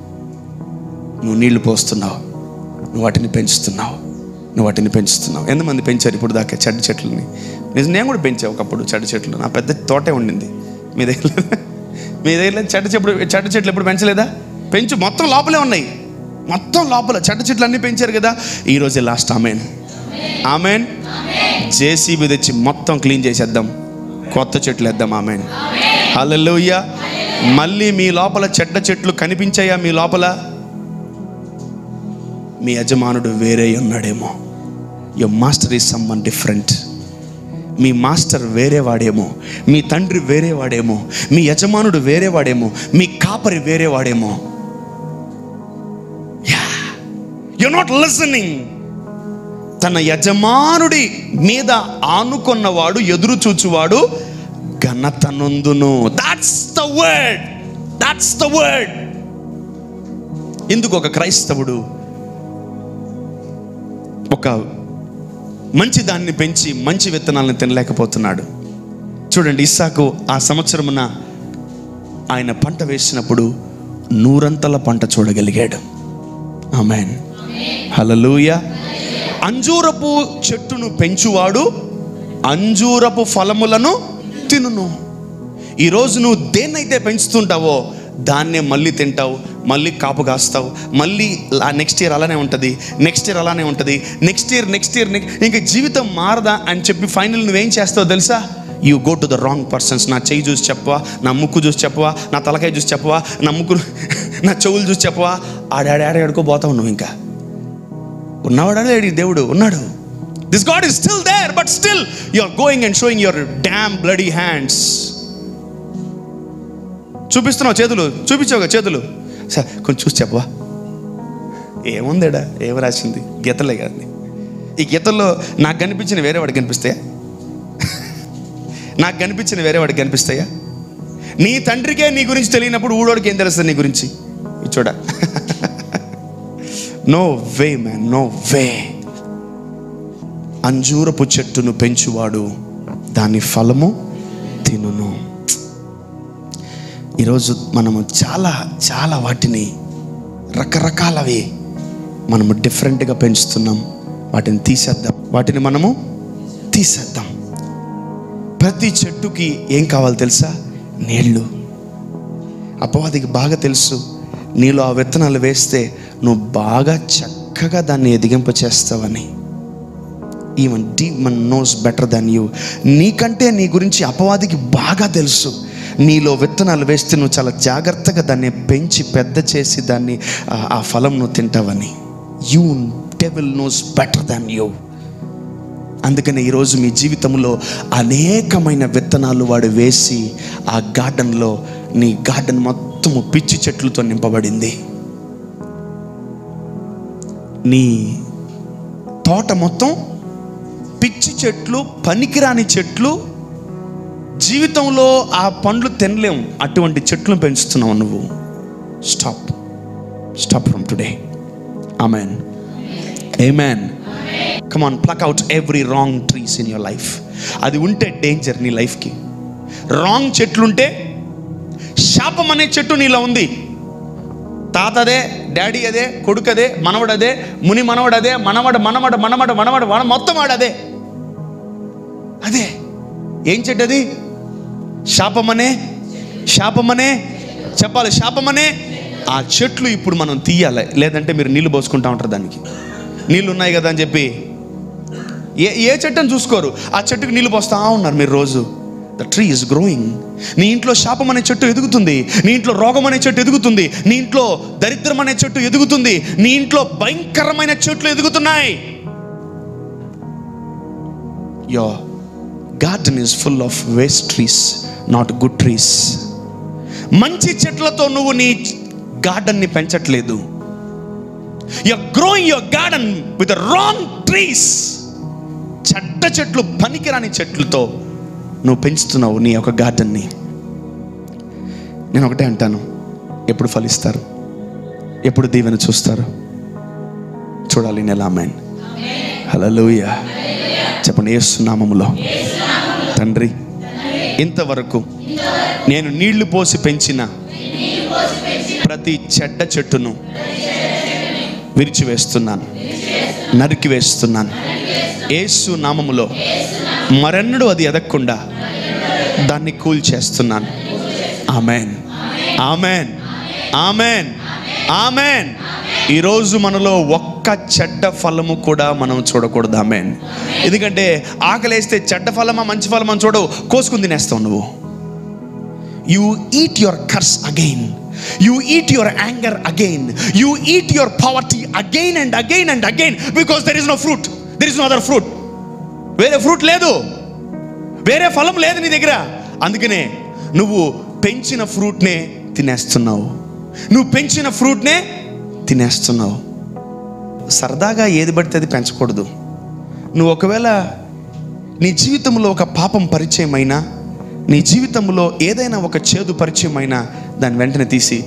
నువ్వు నీళ్లు పోస్తున్నావు నువ్వు వాటిని పెంచుతున్నావు నువ్వు వాటిని పెంచుతున్నావు ఎంతమంది పెంచారు ఇప్పుడు దాకా చెడ్డ చెట్లని నిజం నేను కూడా పెంచా ఒకప్పుడు చెడ్డ చెట్లు నా పెద్ద తోటే ఉండింది మీ దగ్గర మీ దగ్గర చెడ్డ చెప్పుడు చెడ్డ చెట్లు ఎప్పుడు పెంచలేదా పెంచు మొత్తం లోపలే ఉన్నాయి మొత్తం లోపల చెడ్డ చెట్లు అన్నీ పెంచారు కదా ఈరోజే లాస్ట్ ఆమెన్ ఆమెన్ జేసీబీ తెచ్చి మొత్తం క్లీన్ చేసేద్దాం కొత్త చెట్లు వేద్దాం ఆమెన్ హల్లెలూయా మళ్ళీ మీ లోపల చెడ్డ చెట్లు కనిపించాయా మీ లోపల మీ యజమానుడు వేరే ఉన్నాడేమో your master is someone different మీ మాస్టర్ వేరే వాడేమో మీ తండ్రి వేరే వాడేమో మీ యజమానుడు వేరే వాడేమో మీ కాపరి వేరే వాడేమో యు నాట్ లిసనింగ్ తన యజమానుడి మీద ఆనుకున్నవాడు ఎదురు చూచువాడు ఘనత నొందును that's the word that's the word ఎందుకు ఒక క్రైస్తవుడు ఒక మంచి దాన్ని పెంచి మంచి విత్తనాలను తినలేకపోతున్నాడు చూడండి ఇస్సాకు ఆ సంవత్సరమున ఆయన పంట వేసినప్పుడు నూరంతల పంట చూడగలిగాడు ఆమెన్ హలలుయ అంజూరపు చెట్టును పెంచువాడు అంజూరపు ఫలములను తినును ఈరోజు నువ్వు దేన్నైతే పెంచుతుంటావో దాన్నే మళ్ళీ తింటావు మళ్ళీ కాపు కాస్తావు మళ్ళీ నెక్స్ట్ ఇయర్ అలానే ఉంటుంది నెక్స్ట్ ఇయర్ అలానే ఉంటుంది నెక్స్ట్ ఇయర్ నెక్స్ట్ ఇయర్ ఇంకా జీవితం మారదా అని చెప్పి ఫైనల్ నువ్వేం చేస్తావు తెలుసా you go to the wrong persons నా చెయ్యి చూసి చెప్పవా నా ముక్కు చూసి చెప్పవా నా తలకాయ చూసి చెప్పవా నా ముక్కు నా చెవులు చూసి చెప్పవా ఆడాడాడ ఆడుకోబోతావు నువ్వు ఇంకా ఉన్నవాడా లేడు ఈ దేవుడు ఉన్నాడు this God is still there but still you are going and showing your damn bloody hands చూపిస్తున్నావు చేతులు చూపించావుగా చేతులు సార్ కొంచెం చూసి చెప్పవా ఏముందేడా ఏం రాసింది గీతలే కానీ ఈ గీతల్లో నాకు కనిపించిన వేరే వాడికి కనిపిస్తాయా నాకు కనిపించిన వేరే వాడికి కనిపిస్తాయా నీ తండ్రికే నీ గురించి తెలియనప్పుడు ఊడోడికి ఏం తెలుస్తుంది నీ గురించి ఇది చూడ no way man no way అంజూరపు చెట్టును పెంచువాడు దాని ఫలము తినును ఈరోజు మనము చాలా చాలా వాటిని రకరకాలవి మనము డిఫరెంట్గా పెంచుతున్నాం వాటిని తీసేద్దాం వాటిని మనము తీసేద్దాం ప్రతి చెట్టుకి ఏం కావాలి తెలుసా నీళ్ళు అపవాదికి బాగా తెలుసు నీలో ఆ విత్తనాలు వేస్తే నువ్వు బాగా చక్కగా దాన్ని ఎదిగింప చేస్తావని even demon knows better than you నీకంటే నీ గురించి అపవాదికి బాగా తెలుసు నీలో విత్తనాలు వేస్తే నువ్వు చాలా జాగ్రత్తగా దాన్ని పెంచి పెద్ద చేసి దాన్ని ఆ- ఆ ఫలం నువ్వు తింటావని you devil knows better than you అందుకని ఈరోజు మీ జీవితంలో అనేకమైన విత్తనాలు వాడు వేసి ఆ గార్డెన్లో నీ గార్డెన్ మొత్తము పిచ్చి చెట్లతో నింపబడింది నీ తోట మొత్తం పిచ్చి చెట్లు పనికిరాని చెట్లు జీవితంలో ఆ పండ్లు తినలేం అటువంటి చెట్లను పెంచుతున్నావు నువ్వు stop stop from today amen amen come on pluck out every wrong trees in your life అది ఉంటే డేంజర్ నీ లైఫ్కి రాంగ్ చెట్లుంటే శాపం అనే చెట్టు నీలో ఉంది తాత అదే డాడీ అదే కొడుకు అదే మనవడు అదే ముని మనవడు అదే మనవడు మనవడు మనవడు మనవడు మన మొత్తం వాడు అదే అదే ఏం చెట్టు అది శాపమనే శాపమనే చెప్పాలి శాపమనే ఆ చెట్లు ఇప్పుడు మనం తీయాలి లేదంటే మీరు నీళ్లు పోసుకుంటా ఉంటారు దానికి నీళ్ళు ఉన్నాయి కదా అని చెప్పి ఏ ఏ చెట్టుని చూసుకోరు ఆ చెట్టుకి నీళ్లు పోస్తా ఉన్నారు మీరు రోజు ద ట్రీ ఇస్ గ్రోయింగ్ నీ ఇంట్లో శాపం అనే చెట్టు ఎదుగుతుంది నీ ఇంట్లో రోగం అనే చెట్టు ఎదుగుతుంది నీ ఇంట్లో దరిద్రం అనే చెట్టు ఎదుగుతుంది నీ ఇంట్లో భయంకరమైన చెట్లు ఎదుగుతున్నాయి your garden is full of waste trees not good trees మంచి చెట్లతో నువ్వు నీ గార్డెన్ని పెంచట్లేదు you growing your garden with wrong trees చెడ్డ చెట్లు పనికిరాని చెట్లతో నువ్వు పెంచుతున్నావు నీ యొక్క గార్డెన్ని నేను ఒకటే అంటాను ఎప్పుడు ఫలిస్తారు ఎప్పుడు దీవెన చూస్తారు చూడాలి నెల అమ్మాయిన్ హలోయ చెప్పండి ఏసునామములో తండ్రి ఇంతవరకు నేను నీళ్లు పోసి పెంచిన ప్రతి చెడ్డ చెట్టును విరిచివేస్తున్నాను నరికి వేస్తున్నాను ఏసు నామములో మరెన్నడూ అది ఎదగకుండా దాన్ని కూల్ చేస్తున్నాను ఆమెన్ ఆమెన్ ఆమెన్ ఆమెన్ ఈరోజు మనలో ఒక్క చెడ్డ ఫలము కూడా మనం చూడకూడదు ఆమెన్ ఎందుకంటే ఆకలేస్తే చెడ్డ ఫలమా మంచి ఫలమా అని చూడవు కోసుకుని తినేస్తావు నువ్వు you eat your curse again you eat your anger again you eat your poverty again and again and again because there is no fruit there is no other fruit వేరే ఫ్రూట్ లేదు వేరే ఫలం లేదు నీ దగ్గర అందుకనే నువ్వు పెంచిన ఫ్రూట్నే తినేస్తున్నావు నువ్వు పెంచిన ఫ్రూట్నే తినేస్తున్నావు సరదాగా ఏది పడితే అది పెంచకూడదు నువ్వు ఒకవేళ నీ జీవితంలో ఒక పాపం పరిచయం అయినా నీ జీవితంలో ఏదైనా ఒక చేదు పరిచయం అయినా దాన్ని వెంటనే తీసి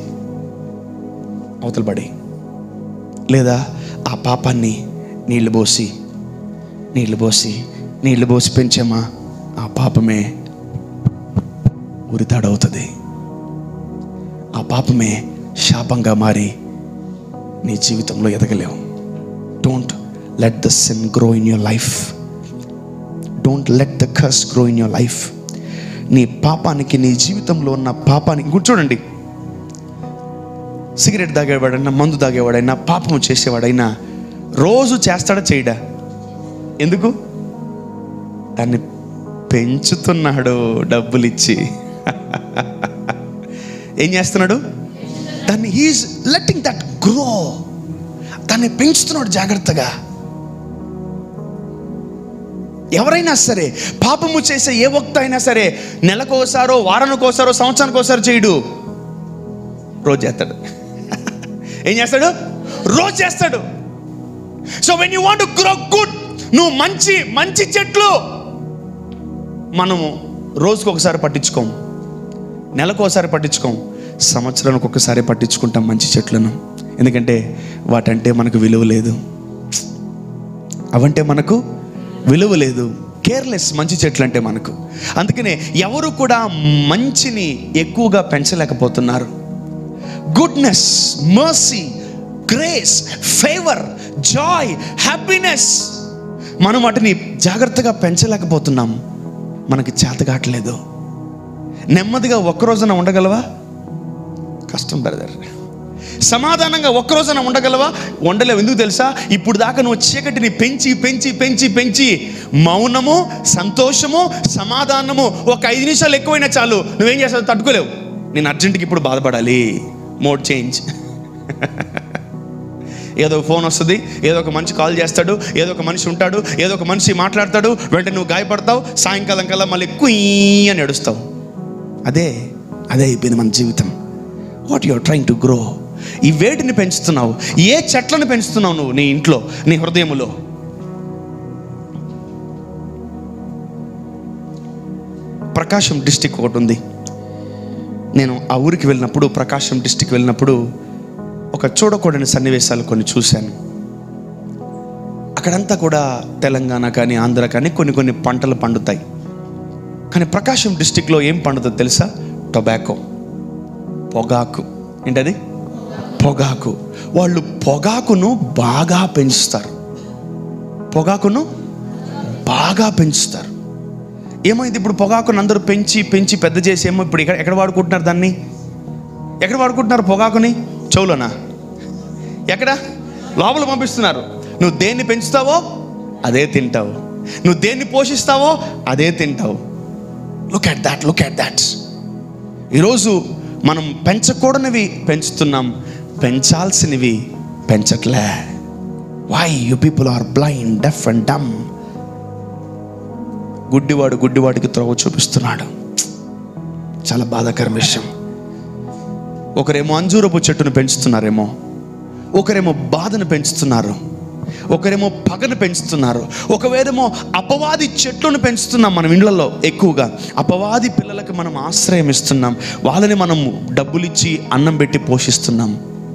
అవతల పడి లేదా ఆ పాపాన్ని నీళ్లు పోసి నీళ్లు పోసి నీళ్లు పోసి పెంచామా ఆ పాపమే ఉరితాడవుతుంది ఆ పాపమే శాపంగా మారి నీ జీవితంలో ఎదగలేవు don't let the sin grow in your life don't let the curse grow in your life నీ పాపానికి నీ జీవితంలో ఉన్న పాపానికి ఇంకోటి చూడండి సిగరెట్ తాగేవాడైనా మందు తాగేవాడైనా పాపము చేసేవాడైనా రోజు చేస్తాడా చేయడా ఎందుకు దాన్ని పెంచుతున్నాడు డబ్బులు ఇచ్చి ఏం చేస్తున్నాడు దాన్ని హీఈస్ లెట్టింగ్ దట్ గ్రో దాన్ని పెంచుతున్నాడు జాగ్రత్తగా ఎవరైనా సరే పాపము చేసే ఏ ఒక్క అయినా సరే నెలకోసారో వారానికోసారో సంవత్సరానికోసారో చేయడు రోజు చేస్తాడు ఏం చేస్తాడు రోజు చేస్తాడు so when you want grow good నువ్వు మంచి మంచి చెట్లు మనము రోజుకు ఒకసారి పట్టించుకోం నెలకు ఒకసారి పట్టించుకోం సంవత్సరానికి ఒకసారి పట్టించుకుంటాం మంచి చెట్లను ఎందుకంటే వాటంటే మనకు విలువ లేదు అవంటే మనకు విలువ లేదు కేర్లెస్ మంచి చెట్లు అంటే మనకు అందుకనే ఎవరు కూడా మంచిని ఎక్కువగా పెంచలేకపోతున్నారు goodness mercy grace favour joy happiness మనం వాటిని జాగ్రత్తగా పెంచలేకపోతున్నాం మనకి చేత కావట్లేదు నెమ్మదిగా ఒక్క రోజున ఉండగలవా కష్టం బ్రదర్ సమాధానంగా ఒక్క రోజున ఉండగలవా ఉండలేవు ఎందుకు తెలుసా ఇప్పుడు దాకా నువ్వు చీకటిని పెంచి పెంచి పెంచి పెంచి మౌనము సంతోషము సమాధానము ఒక ఐదు నిమిషాలు ఎక్కువైనా చాలు నువ్వేం చేస్తావు తట్టుకోలేవు నేను అర్జెంటుకి ఇప్పుడు బాధపడాలి మోడ్ చేంజ్ ఏదో ఒక ఫోన్ వస్తుంది ఏదో ఒక మనిషి కాల్ చేస్తాడు ఏదో ఒక మనిషి ఉంటాడు ఏదో ఒక మనిషి మాట్లాడతాడు వెంటనే నువ్వు గాయపడతావు సాయంకాలం కల్లా మళ్ళీ కుయ్ అని ఏడుస్తావు అదే అదే అయిపోయింది మన జీవితం what you're trying to grow ఈ వేడిని పెంచుతున్నావు ఏ చెట్లను పెంచుతున్నావు నువ్వు నీ ఇంట్లో నీ హృదయములో ప్రకాశం డిస్టిక్ ఒకటి ఉంది నేను ఆ ఊరికి వెళ్ళినప్పుడు ప్రకాశం డిస్టిక్ వెళ్ళినప్పుడు ఒక చూడకూడని సన్నివేశాలు కొన్ని చూశాను అక్కడంతా కూడా తెలంగాణ కానీ ఆంధ్ర కానీ కొన్ని కొన్ని పంటలు పండుతాయి కానీ ప్రకాశం డిస్టిక్లో ఏం పండుతుందో తెలుసా టొబాకో పొగాకు ఏంటది పొగాకు వాళ్ళు పొగాకును బాగా పెంచుతారు పొగాకును బాగా పెంచుతారు ఏమైంది ఇప్పుడు పొగాకును అందరూ పెంచి పెంచి పెద్ద చేసి ఏమో ఇప్పుడు ఎక్కడ ఎక్కడ వాడుకుంటున్నారు దాన్ని ఎక్కడ వాడుకుంటున్నారు పొగాకుని చెవులోనా ఎక్కడ లోపల పంపిస్తున్నారు నువ్వు దేన్ని పెంచుతావో అదే తింటావు నువ్వు దేన్ని పోషిస్తావో అదే తింటావు look at that look at that ఈరోజు మనం పెంచకూడనివి పెంచుతున్నాం పెంచాల్సినవి పెంచట్లే why you people are blind deaf and dumb గుడ్డివాడు గుడ్డివాడికి త్రోవ చూపిస్తున్నాడు చాలా బాధాకరం విషయం ఒకరేమో అంజూరపు చెట్టును పెంచుతున్నారేమో ఒకరేమో బాధను పెంచుతున్నారు ఒకరేమో పగను పెంచుతున్నారు ఒకవేరేమో అపవాది చెట్లను పెంచుతున్నాం మనం ఇండ్లలో ఎక్కువగా అపవాది పిల్లలకు మనం ఆశ్రయం ఇస్తున్నాం వాళ్ళని మనం డబ్బులు ఇచ్చి అన్నం పెట్టి పోషిస్తున్నాం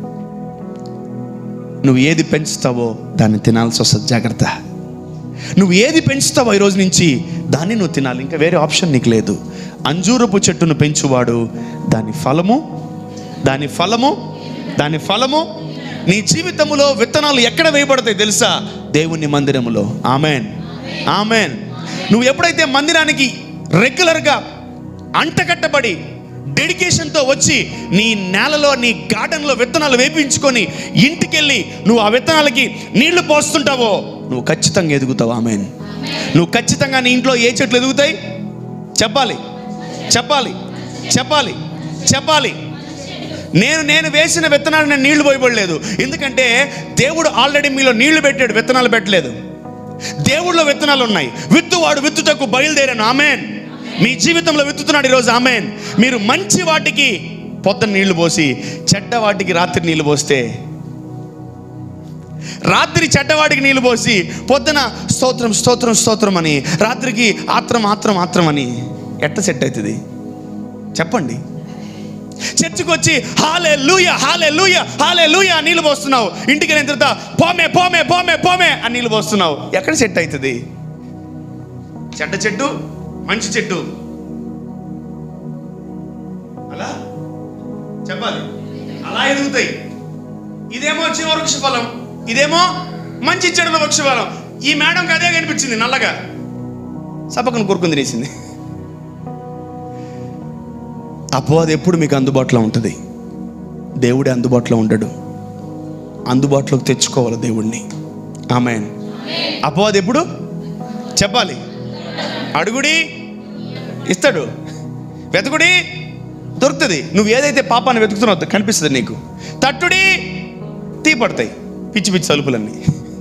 నువ్వు ఏది పెంచుతావో దాన్ని తినాల్సి వస్తుంది జాగ్రత్త నువ్వు ఏది పెంచుతావో ఈరోజు నుంచి దాన్ని నువ్వు తినాలి ఇంకా వేరే ఆప్షన్ నీకు లేదు అంజూరపు చెట్టును పెంచువాడు దాని ఫలము దాని ఫలము దాని ఫలము నీ జీవితములో విత్తనాలు ఎక్కడ వేయబడతాయి తెలుసా దేవుని మందిరములో ఆమెన్ ఆమెన్ నువ్వు ఎప్పుడైతే మందిరానికి రెగ్యులర్గా అంటకట్టబడి డెడికేషన్తో వచ్చి నీ నేలలో నీ గార్డెన్లో విత్తనాలు వేపించుకొని ఇంటికెళ్ళి నువ్వు ఆ విత్తనాలకి నీళ్లు పోస్తుంటావో నువ్వు ఖచ్చితంగా ఎదుగుతావు ఆమెన్ నువ్వు ఖచ్చితంగా నీ ఇంట్లో ఏ చెట్లు ఎదుగుతాయి చెప్పాలి చెప్పాలి చెప్పాలి చెప్పాలి నేను నేను వేసిన విత్తనాలు నేను నీళ్లు పోయబడలేదు ఎందుకంటే దేవుడు ఆల్రెడీ మీలో నీళ్లు పెట్టాడు విత్తనాలు పెట్టలేదు దేవుడిలో విత్తనాలు ఉన్నాయి విత్తువాడు విత్తుటకు బయలుదేరాను ఆమెన్ మీ జీవితంలో విత్తుతున్నాడు ఈరోజు ఆమెన్ మీరు మంచి వాటికి పొద్దున నీళ్లు పోసి చెడ్డ వాటికి రాత్రి నీళ్లు పోస్తే రాత్రి చెడ్డవాడికి నీళ్లు పోసి పొద్దున స్తోత్రం స్తోత్రం స్తోత్రం అని రాత్రికి ఆత్రం ఆత్రం ఆత్రం అని ఎట్ట సెట్ అవుతుంది చెప్పండి చర్చికి వచ్చి హాలే లూయ హాలే లూయ హాలే లూయ నీళ్ళు పోస్తున్నావు ఇంటికి వెళ్ళిన తర్వాత పోమే పోమే పోమే పోమే అని నీళ్ళు పోస్తున్నావు ఎక్కడ సెట్ అవుతుంది చెడ్డ చెట్టు మంచి చెట్టు అలా చెప్పాలి అలా ఎదుగుతాయి ఇదేమో జీవ వృక్ష ఫలం ఇదేమో మంచి చెడుల వృక్ష ఫలం ఈ మేడంకి అదే కనిపించింది నల్లగా సపకను కూరుకుని తినేసింది అపవాది ఎప్పుడు మీకు అందుబాటులో ఉంటుంది దేవుడే అందుబాటులో ఉండడు అందుబాటులోకి తెచ్చుకోవాలి దేవుణ్ణి ఆమె అపవాది ఎప్పుడు చెప్పాలి అడుగుడి ఇస్తాడు వెతుకుడి దొరుకుతుంది నువ్వు ఏదైతే పాపాన్ని వెతుకుతున్నావు కనిపిస్తుంది నీకు తట్టుడి తీపడతాయి పిచ్చి పిచ్చి తలుపులన్నీ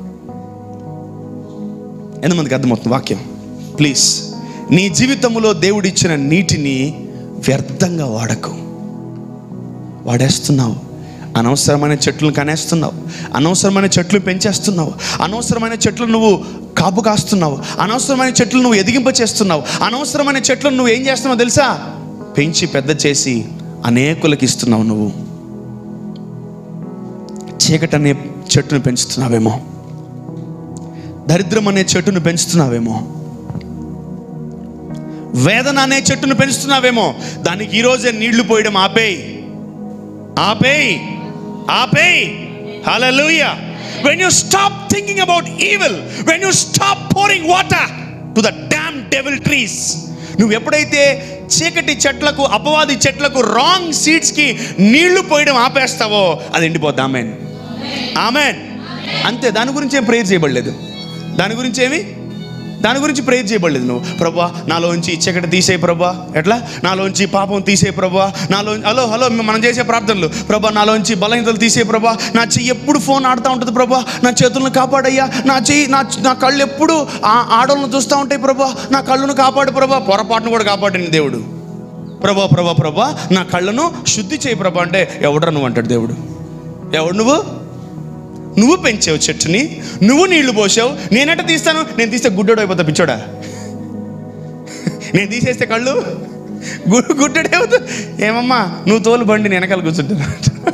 ఎంతమందికి అర్థమవుతుంది వాక్యం ప్లీజ్ నీ జీవితంలో దేవుడిచ్చిన నీటిని వ్యర్థంగా వాడకు వాడేస్తున్నావు అనవసరమైన చెట్లను కనేస్తున్నావు అనవసరమైన చెట్లు పెంచేస్తున్నావు అనవసరమైన చెట్లు నువ్వు కాపు కాస్తున్నావు అనవసరమైన చెట్లు నువ్వు ఎదిగింప చేస్తున్నావు అనవసరమైన చెట్లను నువ్వు ఏం చేస్తున్నావు తెలుసా పెంచి పెద్ద చేసి అనేకులకు ఇస్తున్నావు నువ్వు చీకటి అనే చెట్టును పెంచుతున్నావేమో దరిద్రం అనే చెట్టును పెంచుతున్నావేమో వేదన అనే చెట్టును పెంచుతున్నావేమో దానికి ఈరోజే నీళ్లు పోయడం ఆపేయి ఆపేయి ఆపేయి హల్లెలూయా when you stop thinking about evil when you stop pouring water to the damn devil trees నువ్వు ఎప్పుడైతే చీకటి చెట్లకు అపవాది చెట్లకు రాంగ్ సీడ్స్ కి నీళ్లు పోయడం ఆపేస్తావో అది ఎండిపోద్ది ఆమెన్ ఆమెన్ అంతే దాని గురించి ఏం ప్రేయర్ చేయబడలేదు దాని గురించి ఏమి దాని గురించి ప్రేయర్ చేయబడలేదు నువ్వు ప్రభా నాలోంచి ఇచ్చకటి తీసే ప్రభా ఎట్లా నాలోంచి పాపం తీసే ప్రభా నాలో హలో హలో మనం చేసే ప్రార్థనలు ప్రభా నాలోంచి బలహీనతలు తీసే ప్రభా నా చెయ్యి ఎప్పుడు ఫోన్ ఆడుతూ ఉంటుంది ప్రభా నా చేతులను కాపాడయ్యా నా చెయ్యి నా నా కళ్ళు ఎప్పుడు ఆ ఆడలను చూస్తూ ఉంటాయి ప్రభా నా కళ్ళను కాపాడు ప్రభా పొరపాటును కూడా కాపాడండి దేవుడు ప్రభా ప్రభా ప్రభా నా కళ్ళను శుద్ధి చేయి ప్రభా అంటే ఎవడరా నువ్వు అంటాడు దేవుడు ఎవడు నువ్వు నువ్వు పెంచావు చెట్టుని నువ్వు నీళ్లు పోసావు నేనెట తీస్తాను నేను తీస్తే గుడ్డోడు అయిపోతా పిచ్చోడా నేను తీసేస్తే కళ్ళు గు- గుడ్డోడే అవుతా ఏమమ్మా నువ్వు తోలు బండి నేను వెనకాల కూర్చుంటున్నా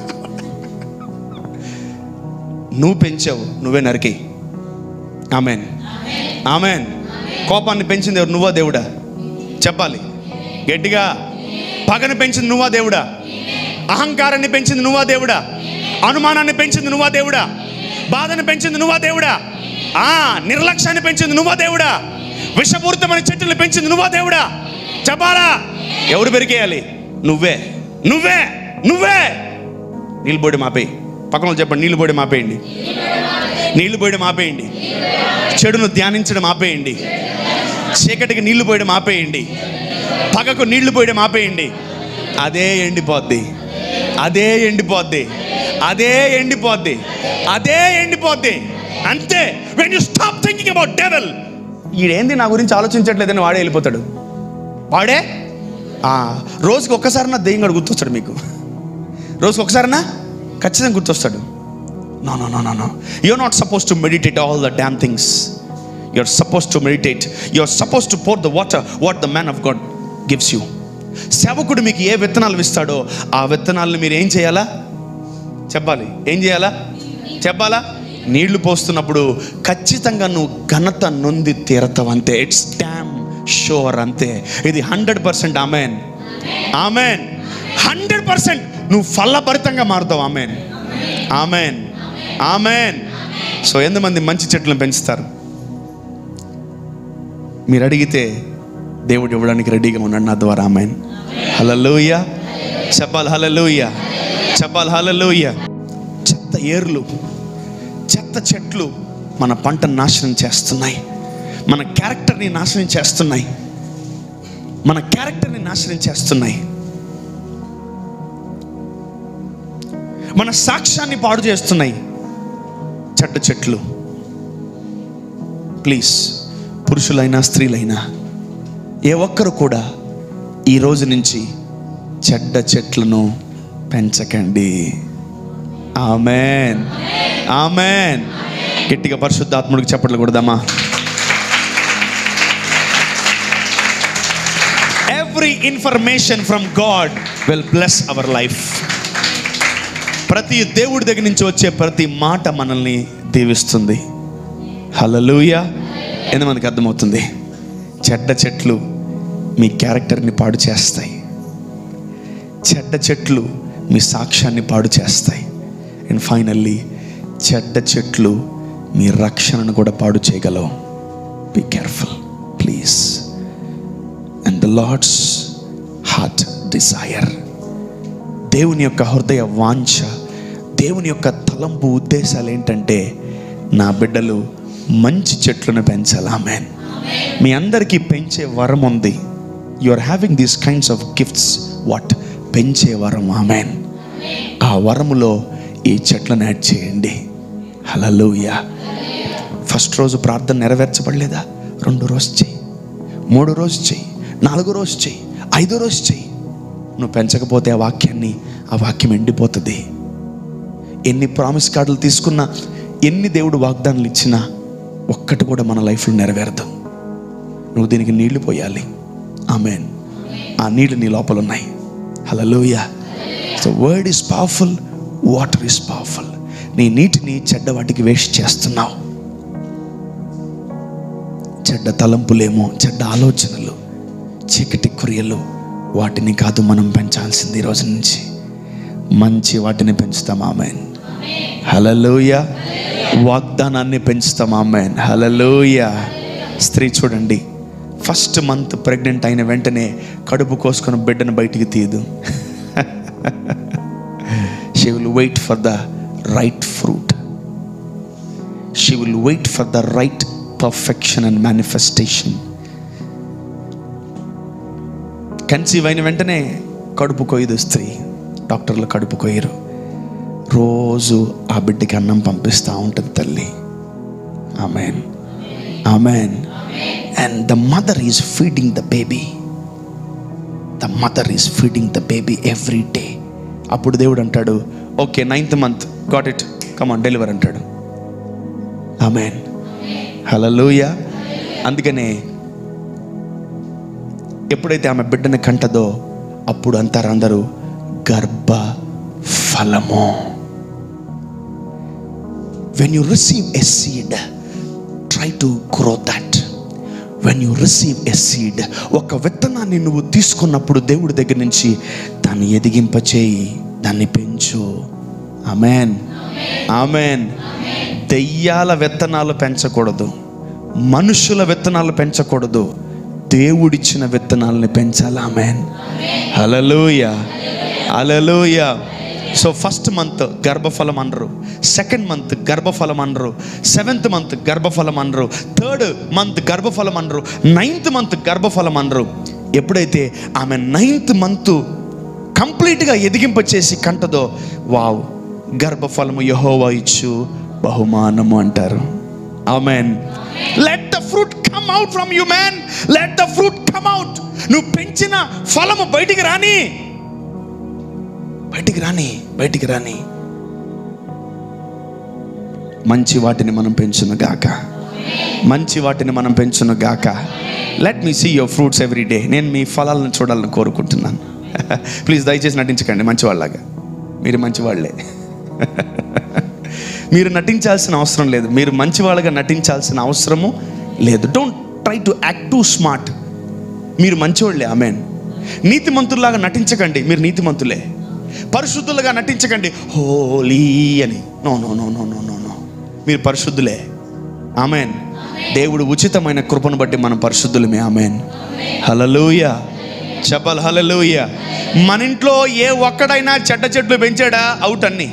నువ్వు పెంచావు నువ్వే నరికి ఆమెన్ ఆమెన్ కోపాన్ని పెంచింది ఎవరు నువ్వా దేవుడా చెప్పాలి గట్టిగా పగను పెంచింది నువ్వా దేవుడా అహంకారాన్ని పెంచింది నువ్వా దేవుడా అనుమానాన్ని పెంచింది నువ్వా దేవుడా బాధను పెంచింది నువ్వా దేవుడా ఆ నిర్లక్ష్యాన్ని పెంచింది నువ్వా దేవుడా విషపూరితమైన చెట్టులు పెంచింది నువ్వా దేవుడా చెప్పాలా ఎవడు పెరికేయాలి నువ్వే నువ్వే నువ్వే నీళ్ళు పోయి మాపేయి పక్కన వాళ్ళు చెప్పండి నీళ్ళు పోయి మాపేయండి నీళ్లు పోయడం ఆపేయండి చెడును ధ్యానించడం ఆపేయండి చీకటికి నీళ్లు పోయడం ఆపేయండి పగకు నీళ్లు పోయడం ఆపేయండి అదే ఎండిపోద్ది అదే ఎండిపోద్ది అదే ఎండిపోద్ది అదే ఎండిపోద్ది అంతే when you stop thinking about devil ఈడేంది నా గురించి ఆలోచించట్లేదని వాడే వెళ్ళిపోతాడు వాడే ఆ, రోజుకి ఒక్కసారి నా దెయ్యం గడు గుర్తొస్తాడు మీకు రోజుకి ఒకసారినా ఖచ్చితంగా గుర్తొస్తాడు no no no no no you're not suppose to meditate all the damn things you're suppose to meditate you're suppose to pour the water what the man of God gives you సేవకుడు మీకు ఏ విత్తనాలు ఇస్తాడో ఆ విత్తనాలను మీరు ఏం చేయాలా చెప్పాలి ఏం చేయాలా చెప్పాలా నీళ్లు పోస్తున్నప్పుడు ఖచ్చితంగా నువ్వు ఘనత నొంది తీరతావు అంతే ఇట్స్ డ్యామ్ షోర్ అంతే ఇది hundred percent amen amen hundred percent నువ్వు ఫలభరితంగా మారుతావు ఆమెన్ ఆమెన్ ఆమెన్ సో ఎంతమంది మంచి చెట్లను పెంచుతారు మీరు అడిగితే దేవుడు ఇవ్వడానికి రెడీగా ఉన్నాడు నా ద్వారా ఆమెన్ హలలోయ చెప్పాలి హలలోయ చెప్పాలి హలలోయ చెత్త ఏర్లు చెత్త చెట్లు మన పంటను నాశనం చేస్తున్నాయి మన క్యారెక్టర్ని నాశనం చేస్తున్నాయి మన క్యారెక్టర్ని నాశనం చేస్తున్నాయి మన సాక్ష్యాన్ని పాడు చేస్తున్నాయి చెడ్డ చెట్లు ప్లీజ్ పురుషులైనా స్త్రీలైనా ఏ ఒక్కరు కూడా ఈ రోజు నుంచి చెడ్డ చెట్లను పెంచకండి ఆమెన్ ఆమెన్ గట్టిగా పరిశుద్ధాత్ముడికి చెప్పట్లు కూడదమ్మా every information from God will bless our life ప్రతి దేవుడి దగ్గర నుంచి వచ్చే ప్రతి మాట మనల్ని దీవిస్తుంది హలలుయ ఎంతమందికి అర్థమవుతుంది చెడ్డ చెట్లు మీ క్యారెక్టర్ని పాడు చేస్తాయి చెడ్డ చెట్లు మీ సాక్ష్యాన్ని పాడు చేస్తాయి అండ్ ఫైనల్లీ చెడ్డ చెట్లు మీ రక్షణను కూడా పాడు చేయగలవు be careful please and the Lord's heart desire దేవుని యొక్క హృదయ వాంఛ దేవుని యొక్క తలంపు ఉద్దేశాలు ఏంటంటే నా బిడ్డలు మంచి చెట్లను పెంచాలి ఆమెన్ మీ అందరికీ పెంచే వరం ఉంది you are having these kinds of gifts what పెంచే వరం ఆమెన్ ఆ వరములో ఈ చెట్లను యాడ్ చేయండి హలలుయా ఫస్ట్ రోజు ప్రార్థన నెరవేర్చబడలేదా రెండు రోజు చెయ్యి మూడో రోజు చెయ్యి నాలుగో రోజు చెయ్యి ఐదో రోజు చెయ్యి నువ్వు పెంచకపోతే ఆ వాక్యాన్ని ఆ వాక్యం ఎండిపోతుంది ఎన్ని ప్రామిస్ కార్డులు తీసుకున్నా ఎన్ని దేవుడు వాగ్దానాలు ఇచ్చినా ఒక్కటి కూడా మన లైఫ్లో నెరవేరదు నువ్వు దీనికి నీళ్లు పోయాలి ఆమెన్ ఆ నీళ్లు నీ లోపల ఉన్నాయి హలలోయ so word is powerful water is powerful నీ నీటిని చెడ్డ వాటికి వేస్ట్ చేస్తున్నావు చెడ్డ తలంపులేమో చెడ్డ ఆలోచనలు చీకటి క్రియలు వాటిని కాదు మనం పెంచాల్సింది ఈ రోజు నుంచి మంచి వాటిని పెంచుతాం ఆమెన్ హలలోయ వాగ్దానాన్ని పెంచుతాం ఆమెన్ హలలోయ స్త్రీ చూడండి ఫస్ట్ మంత్ ప్రెగ్నెంట్ అయిన వెంటనే కడుపు కోసుకొని బిడ్డను బయటికి తీయదు she will wait for the right fruit she will wait for the right perfection and manifestation conceive అయిన వెంటనే కడుపు కొయ్యదు స్త్రీ డాక్టర్లు కడుపు కొయ్యరు రోజు ఆ బిడ్డకి అన్నం పంపిస్తూ ఉంటుంది తల్లి ఆమెన్ ఆమెన్ and the mother is feeding the baby the mother is feeding the baby every day అప్పుడు దేవుడు అంటాడు okay ninth month got it come on deliver అంటాడు ఆమెన్ హలలోయ అందుకనే ఎప్పుడైతే ఆమె బిడ్డని కంటదో అప్పుడు అంటారు అందరూ గర్భ ఫలము when you receive a seed try to grow that when you receive a seed ఒక విత్తనాన్ని నువ్వు తీసుకున్నప్పుడు దేవుడి దగ్గర నుంచి దాన్ని ఎదిగింపచేయి దాన్ని పెంచు ఆమెన్ ఆమెన్ దెయ్యాల విత్తనాలు పెంచకూడదు మనుషుల విత్తనాలు పెంచకూడదు దేవుడిచ్చిన విత్తనాలని పెంచాలి ఆమెన్ హలలోయ హలలోయ సో ఫస్ట్ మంత్ గర్భఫలం అనరు సెకండ్ మంత్ గర్భఫలం అనరు సెవెంత్ మంత్ గర్భఫలం అనరు థర్డ్ మంత్ గర్భఫలం అనరు నైన్త్ మంత్ గర్భఫలం అనరు ఎప్పుడైతే ఆమె నైన్త్ మంత్ కంప్లీట్గా ఎదిగింపచేసి కంటదో వావ్ గర్భఫలము యహోవా ఇచ్చు బహుమానము అంటారు ఆమెన్ let the fruit come out from you man let the fruit come out నువ్వు పెంచిన ఫలము బయటికి రాని బయటికి రాని బయటికి రాని మంచి వాటిని మనం పెంచును గాక మంచి వాటిని మనం పెంచును గాక let me see your fruits every day నేను మీ ఫలాలను చూడాలని కోరుకుంటున్నాను ప్లీజ్ దయచేసి నటించకండి మంచివాళ్ళలాగా మీరు మంచివాళ్ళే మీరు నటించాల్సిన అవసరం లేదు మీరు మంచివాళ్ళగా నటించాల్సిన అవసరము లేదు don't try to act too smart మీరు మంచివాళ్ళే ఆమెన్ నీతిమంతుల్లాగా నటించకండి మీరు నీతిమంతులే పరిశుద్ధులుగా నటించకండి హోలీ అని no no no no no no no మీరు పరిశుద్ధులే ఆమెన్ దేవుడు ఉచితమైన కృపను బట్టి మనం పరిశుద్ధులమే ఆమెన్ హలలుయ చెప్పాలి హలలుయ మన ఇంట్లో ఏ ఒక్కడైనా చెడ్డ చెట్లు పెంచాడా అవుట్ అన్నీ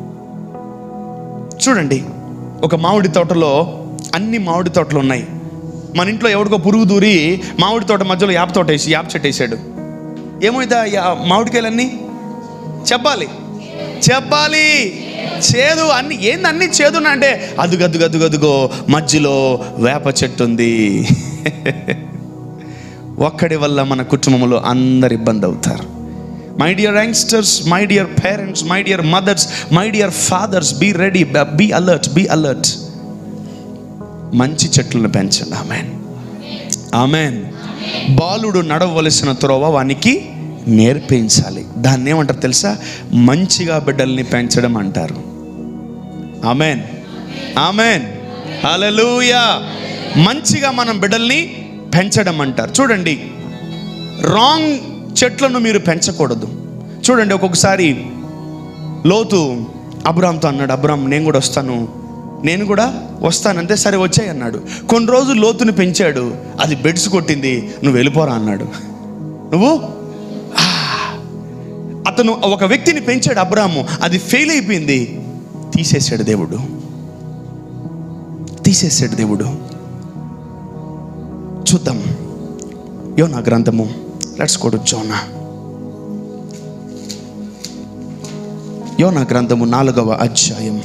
చూడండి ఒక మామిడి తోటలో అన్ని మామిడి తోటలు ఉన్నాయి మన ఇంట్లో ఎవడికో పురుగు దూరి మామిడి తోట మధ్యలో యాప తోట వేసి యాప చెట్టు వేసాడు ఏమైతే మామిడికాయలన్నీ చెప్పాలి చెప్పాలి చేదు అన్ని ఏంది అన్ని చేదున్నా అంటే అదుగు అదుగు అదుగు అదుగో మధ్యలో వేప చెట్టు ఉంది ఒక్కడి వల్ల మన కుటుంబంలో అందరు ఇబ్బంది అవుతారు my dear youngsters my dear parents my dear mothers my dear fathers be ready be alert be alert మంచి చెట్లను పెంచండి ఆమెన్ ఆమెన్ బాలుడు నడవలసిన త్రోవ వానికి నేర్పించాలి దాన్ని ఏమంటారు తెలుసా మంచిగా బిడ్డల్ని పెంచడం అంటారు ఆమెన్ ఆమెన్ హల్లెలూయా మంచిగా మనం బిడ్డల్ని పెంచడం అంటారు చూడండి రాంగ్ చెట్లను మీరు పెంచకూడదు చూడండి ఒక్కొక్కసారి లోతు అబ్రామ్తో అన్నాడు అబ్రామ్ నేను కూడా వస్తాను నేను కూడా వస్తానంటే సరే వచ్చాయి అన్నాడు కొన్ని రోజులు లోతుని పెంచాడు అది బెడ్స్ కొట్టింది నువ్వు వెళ్ళిపోరా అన్నాడు నువ్వు ఆ. అతను ఒక వ్యక్తిని పెంచాడు అబ్రాము అది ఫెయిల్ అయిపోయింది తీసేశాడు దేవుడు తీసేశాడు దేవుడు చూద్దాం యోనా గ్రంథము లెట్స్ గో టు జోనా యోనా గ్రంథము నాలుగవ అధ్యాయం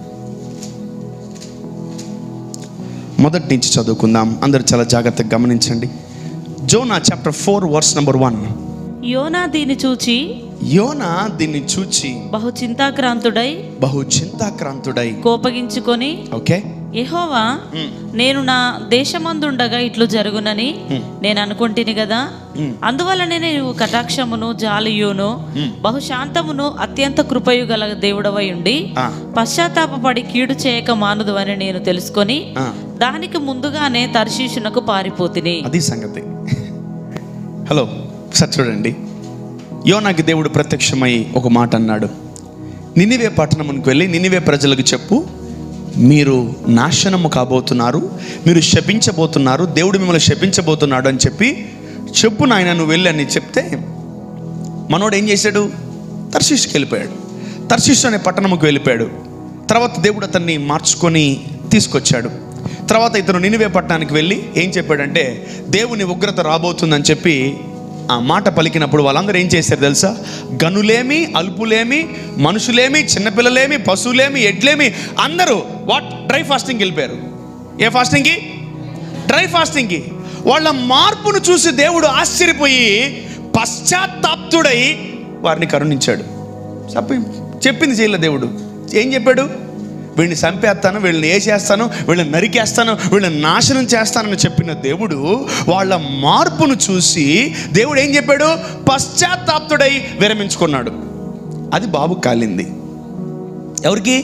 మొదటి నుంచి చదువుకుందాం అందరు చాలా జాగ్రత్తగా గమనించండి Jonah chapter four verse number one యోనా దీని చూచి యోనా దీన్ని చూచి బహు చింతాక్రాంతుడై బహు చింతాక్రాంతుడై కోపగించుకొని ఓకే యెహోవా నేను నా దేశమందుండగా ఇట్లు జరుగునని నేను అనుకుంటుని కదా అందువలనే నీవు కటాక్షమును జాలియును బహుశాంతమును అత్యంత కృపయు గల దేవుడవై ఉండి ఆ. పశ్చాత్తాపపడి కీడు చేయక మానదు అని నేను తెలుసుకొని ఆ. దానికి ముందుగానే తర్శీషునకు పారిపోతిని అది సంగతి హలో సార్ చూడండి యోనాకి దేవుడు ప్రత్యక్షమై ఒక మాట అన్నాడు నినివే పట్టణమునికి వెళ్ళి నినివే ప్రజలకు చెప్పు మీరు నాశనము కాబోతున్నారు మీరు శపించబోతున్నారు దేవుడు మిమ్మల్ని శపించబోతున్నాడు అని చెప్పి చెప్పు నాయన నువ్వు వెళ్ళి అని చెప్తే మనోడు ఏం చేశాడు తర్శీష్కి వెళ్ళిపోయాడు తర్శీష్ అనే పట్టణముకు వెళ్ళిపోయాడు తర్వాత దేవుడు అతన్ని మార్చుకొని తీసుకొచ్చాడు తర్వాత ఇతను నినివే పట్టణానికి వెళ్ళి ఏం చెప్పాడంటే దేవుని ఉగ్రత రాబోతుందని చెప్పి ఆ మాట పలికినప్పుడు వాళ్ళందరూ ఏం చేశారు తెలుసా గనులేమి అల్పులేమి మనుషులేమి చిన్నపిల్లలేమి పశువులేమి ఎడ్లేమి అందరూ వాట్ డ్రై ఫాస్టింగ్కి వెళ్ళిపోయారు ఏ ఫాస్టింగ్కి డ్రై ఫాస్టింగ్కి వాళ్ళ మార్పును చూసి దేవుడు ఆశ్చర్యపోయి పశ్చాత్తాప్తుడై వారిని కరుణించాడు చెప్పి చెప్పింది చేయలే దేవుడు ఏం చెప్పాడు వీళ్ళని చంపేస్తాను వీళ్ళని వేసేస్తాను వీళ్ళని నరికేస్తాను వీళ్ళని నాశనం చేస్తానని చెప్పిన దేవుడు వాళ్ళ మార్పును చూసి దేవుడు ఏం చెప్పాడు పశ్చాత్తాప్తుడై విరమించుకున్నాడు అది బాబు కాలింది ఎవరికి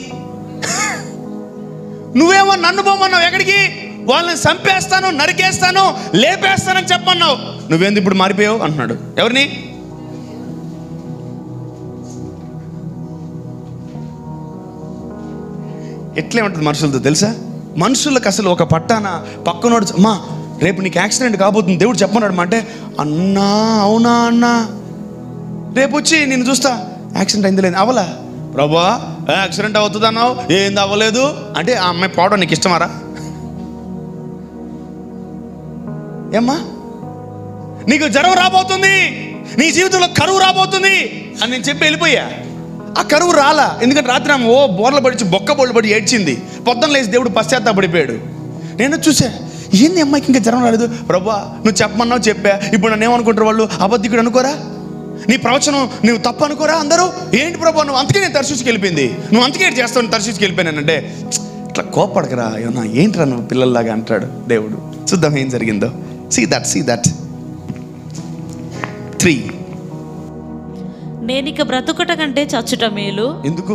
నువ్వేమో నన్ను పోమన్నావు ఎక్కడికి వాళ్ళని చంపేస్తాను నరికేస్తాను లేపేస్తానని చెప్పమన్నావు నువ్వేంది ఇప్పుడు మారిపోయావు అంటున్నాడు ఎవరిని ఎట్లే ఉంటుంది మనుషులతో తెలుసా మనుషులకు అసలు ఒక పట్టాన పక్కనోడు మా రేపు నీకు యాక్సిడెంట్ కాబోతుంది దేవుడు చెప్పన్నాడు మా అంటే అన్నా అవునా అన్నా రేపు వచ్చి నేను చూస్తా యాక్సిడెంట్ అయింది లేదు అవలా ప్రభా యాక్సిడెంట్ అవుతుంది అన్నావు ఏంది అవ్వలేదు అంటే ఆ అమ్మాయి పోవడం నీకు ఇష్టమారా ఏమ్మా నీకు జ్వరం రాబోతుంది నీ జీవితంలో కరువు రాబోతుంది అని నేను చెప్పి వెళ్ళిపోయా ఆ కరువు రాలా ఎందుకంటే రాత్రి ఆమె ఓ బోర్ల పడిచి బొక్క బోర్లు పడి ఏడ్చింది పొద్దున్న లేచి దేవుడు పశ్చాత్తాపడిపోయాడు నేను చూసా ఏంది అమ్మాయికి ఇంకా జ్వరం రాలేదు ప్రభా నువ్వు చెప్పమన్నావు చెప్పా ఇప్పుడు నన్ను ఏమనుకుంటారు వాళ్ళు అబద్ధికుడు అనుకోరా నీ ప్రవచనం నువ్వు తప్పు అనుకోరా అందరూ ఏంటి ప్రభా నువ్వు అంతకే నేను తర్శీస్కి వెళ్ళిపోయింది నువ్వు అంతకే ఇటు చేస్తావు తర్శీస్కి వెళ్ళిపోయానంటే ఇట్లా కోపడకరా ఏమన్నా ఏంట్రా నువ్వు పిల్లల్లాగా అంటాడు దేవుడు చూద్దాం ఏం జరిగిందో see that see that three నేనిక బ్రతుకుట కంటే చచ్చుట మేలు ఎందుకు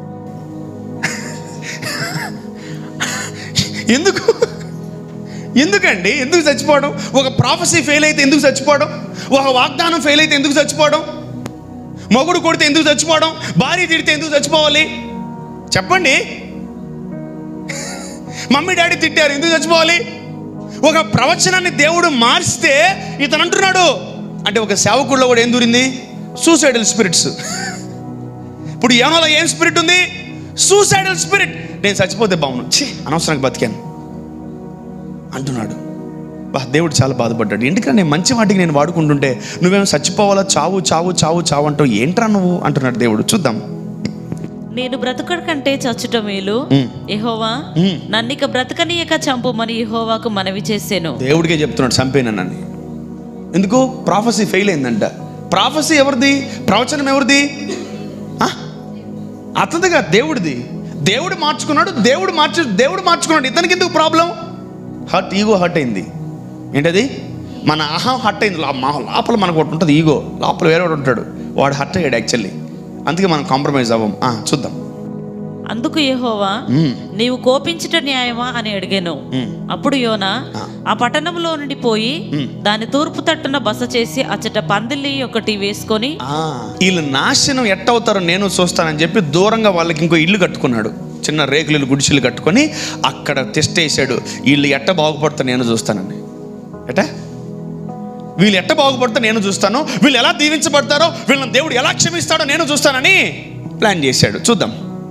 ఎందుకు ఎందుకండి ఎందుకు చచ్చిపోవడం ఒక ప్రాఫెసీ ఫెయిల్ అయితే ఎందుకు చచ్చిపోవడం ఒక వాగ్దానం ఫెయిల్ అయితే ఎందుకు చచ్చిపోవడం మొగుడు కొడితే ఎందుకు చచ్చిపోవడం భార్య తిడితే ఎందుకు చచ్చిపోవాలి చెప్పండి మమ్మీ డాడీ తిట్టారు ఎందుకు చచ్చిపోవాలి ఒక ప్రవచనాన్ని దేవుడు మార్చితే ఇతను అంటున్నాడు అంటే ఒక సేవకుల్లో కూడా ఏం దూరింది సూసైడల్ స్పిరిట్స్ ఇప్పుడు ఏమోలో ఏం స్పిరిట్ ఉంది సూసైడల్ స్పిరిట్ నేను చచ్చిపోతే బాగును ఛీ అనవసరంగా బతికాను అంటున్నాడు బా దేవుడు చాలా బాధపడ్డాడు ఎందుకంటే నేను మంచి వాటికి నేను వాడుకుంటుంటే నువ్వేమో చచ్చిపోవాలా చావు చావు చావు చావు అంటావు ఏంట్రా నువ్వు అంటున్నాడు దేవుడు చూద్దాం నేను బ్రతుకుట కంటే చచ్చుట మేలు మ్. యెహోవా మ్. నన్నిక బ్రతకనీయక చంపుమని యెహోవాకు మనవి చేసాను దేవుడికే చెప్తున్నాడు చంపేనని ఎందుకు ప్రాఫెసీ ఫెయిల్ అయిందంట ప్రాఫెసీ ఎవరిది ప్రవచనం ఎవరిది ఆ? అతనిదిగా దేవుడిది దేవుడు మార్చుకున్నాడు దేవుడు మార్చు దేవుడు మార్చుకున్నాడు ఇతనికి ఎందుకు ప్రాబ్లం హర్ట్ ఈగో హర్ట్ అయింది ఏంటది మన అహం హర్ట్ అయింది లా- మా లోపల మనకు ఒకటి ఉంటుంది ఈగో లోపల వేరే వాడు ఉంటాడు వాడు హర్ట్ అయ్యాడు యాక్చువల్లీ అందుకే మనం కాంప్రమైజ్ అవ్వం ఆ, చూద్దాం అందుకు యెహోవా మ్మ్. నీవు కోపించుట న్యాయమా అని అడిగాను మ్మ్. అప్పుడు యోనా ఆ. ఆ పట్టణంలో నుండి పోయి మ్మ్. దాని తూర్పు తట్టున బస చేసి అచ్చట పందిల్లి ఒకటి వేసుకొని ఆ, వీళ్ళు నాశనం ఎట్టవుతారో నేను చూస్తానని చెప్పి దూరంగా వాళ్ళకి ఇంకో ఇల్లు కట్టుకున్నాడు చిన్న రేకులు ఇల్లు, గుడిసెలు కట్టుకొని అక్కడ టెస్ట్ వేసాడు వీళ్ళు ఎట్ట బాగుపడతా నేను చూస్తానని ఎట వీళ్ళు ఎట్ట బాగుపడతా నేను చూస్తాను వీళ్ళు ఎలా దీవించబడతారో వీళ్ళని దేవుడు ఎలా క్షమిస్తాడో నేను చూస్తానని ప్లాన్ చేశాడు చూద్దాం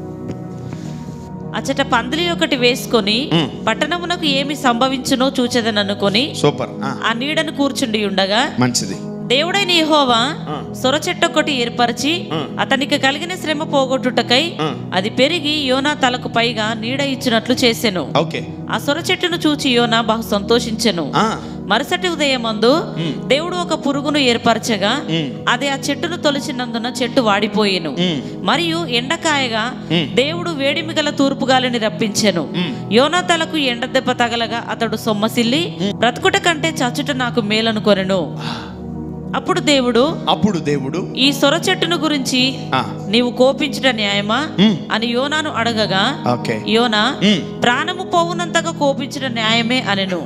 అచ్చట పందిలి ఒకటి వేసుకొని మ్మ్. పట్టణమునకు ఏమి సంభవించునో చూచెదను అనుకొని సూపర్ ఆ, ఆ నీడను కూర్చుండి ఉండగా మంచిది దేవుడైన యెహోవా ఆ. సొర చెట్టు ఒకటి ఏర్పరిచి ఆ. అతనికి కలిగిన శ్రమ పోగొట్టుటకై ఆ. అది పెరిగి యోనా తలకు పైగా నీడ ఇచ్చినట్లు చేసెను ఓకే ఆ సొర చెట్టును చూచి యోనా బహు సంతోషించెను ఆ, మరుసటి ఉదయమందు దేవుడు ఒక పురుగును ఏర్పరచగా మ్. అది ఆ చెట్టును తొలిచినందున చెట్టు వాడిపోయెను మ్. మరియు ఎండకాయగా మ్. దేవుడు వేడిమి గల తూర్పు గాలిని రప్పించెను మ్. యోనా తలకు ఎండ దెబ్బ తగలగా అతడు సొమ్మసిల్లి బ్రతుకుట కంటే చచ్చుట నాకు మేలనుకొనెను అప్పుడు దేవుడు అప్పుడు దేవుడు ఈ సొర చెట్టును గురించి ఆ, నీవు కోపించుట న్యాయమా మ్. అని యోనాను అడగగా ఓకే యోనా మ్. ప్రాణము పోవునంతగా కోపించడం న్యాయమే అనెను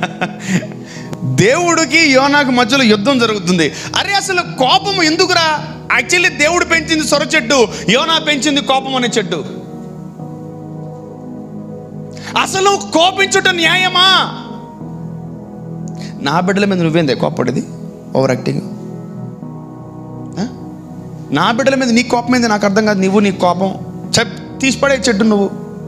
దేవుడికి యోనాకు మధ్యలో యుద్ధం జరుగుతుంది అరే అసలు కోపం ఎందుకురా యాక్చువల్లీ దేవుడు పెంచింది సొర చెట్టు యోనా పెంచింది కోపం అనే చెట్టు అసలు కోపించుట న్యాయమా నా బిడ్డల మీద నువ్వేందే కోపడేది ఓవర్ యాక్టింగ్ ఆ? నా బిడ్డల మీద నీ కోపం ఏంది నాకు అర్థం కాదు నువ్వు నీ కోపం చెప్ తీసిపడే చెట్టు నువ్వు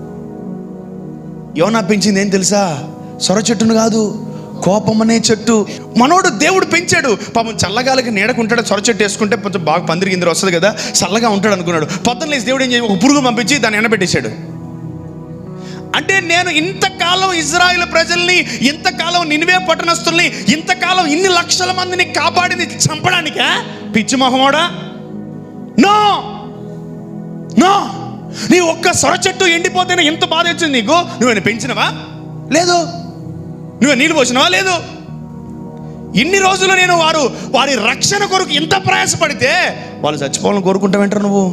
యోనా పెంచింది ఏం తెలుసా సొర చెట్టును కాదు కోపం అనే చెట్టు మనోడు దేవుడు పెంచాడు పాపం చల్లగాలికి నీడకుంటాడు సొర చెట్టు వేసుకుంటే కొంచెం బాగా పందిరి గిందిరి వస్తుంది కదా చల్లగా ఉంటాడు అనుకున్నాడు పొద్దున్న లేచి దేవుడు ఏం చేయ ఒక పురుగు పంపించి దాన్ని ఎండబెట్టేశాడు అంటే నేను ఇంతకాలం ఇజ్రాయిల్ ప్రజల్ని ఇంతకాలం నినివే పట్టణస్తుల్ని ఇంతకాలం ఇన్ని లక్షల మందిని కాపాడింది చంపడానికా పిచ్చి మొహమోడా నో నో నీ ఒక్క సొర చెట్టు ఎండిపోతేనే ఎంత బాధ వచ్చింది నీకు నువ్వు పెంచినవా లేదు నువ్వు నీళ్ళు పోసినవా లేదు ఇన్ని రోజులు నేను వారు వారి రక్షణ కొరకు ఎంత ప్రయాసపడితే వాళ్ళు చచ్చిపోవాలని కోరుకుంటావేంటారు నువ్వు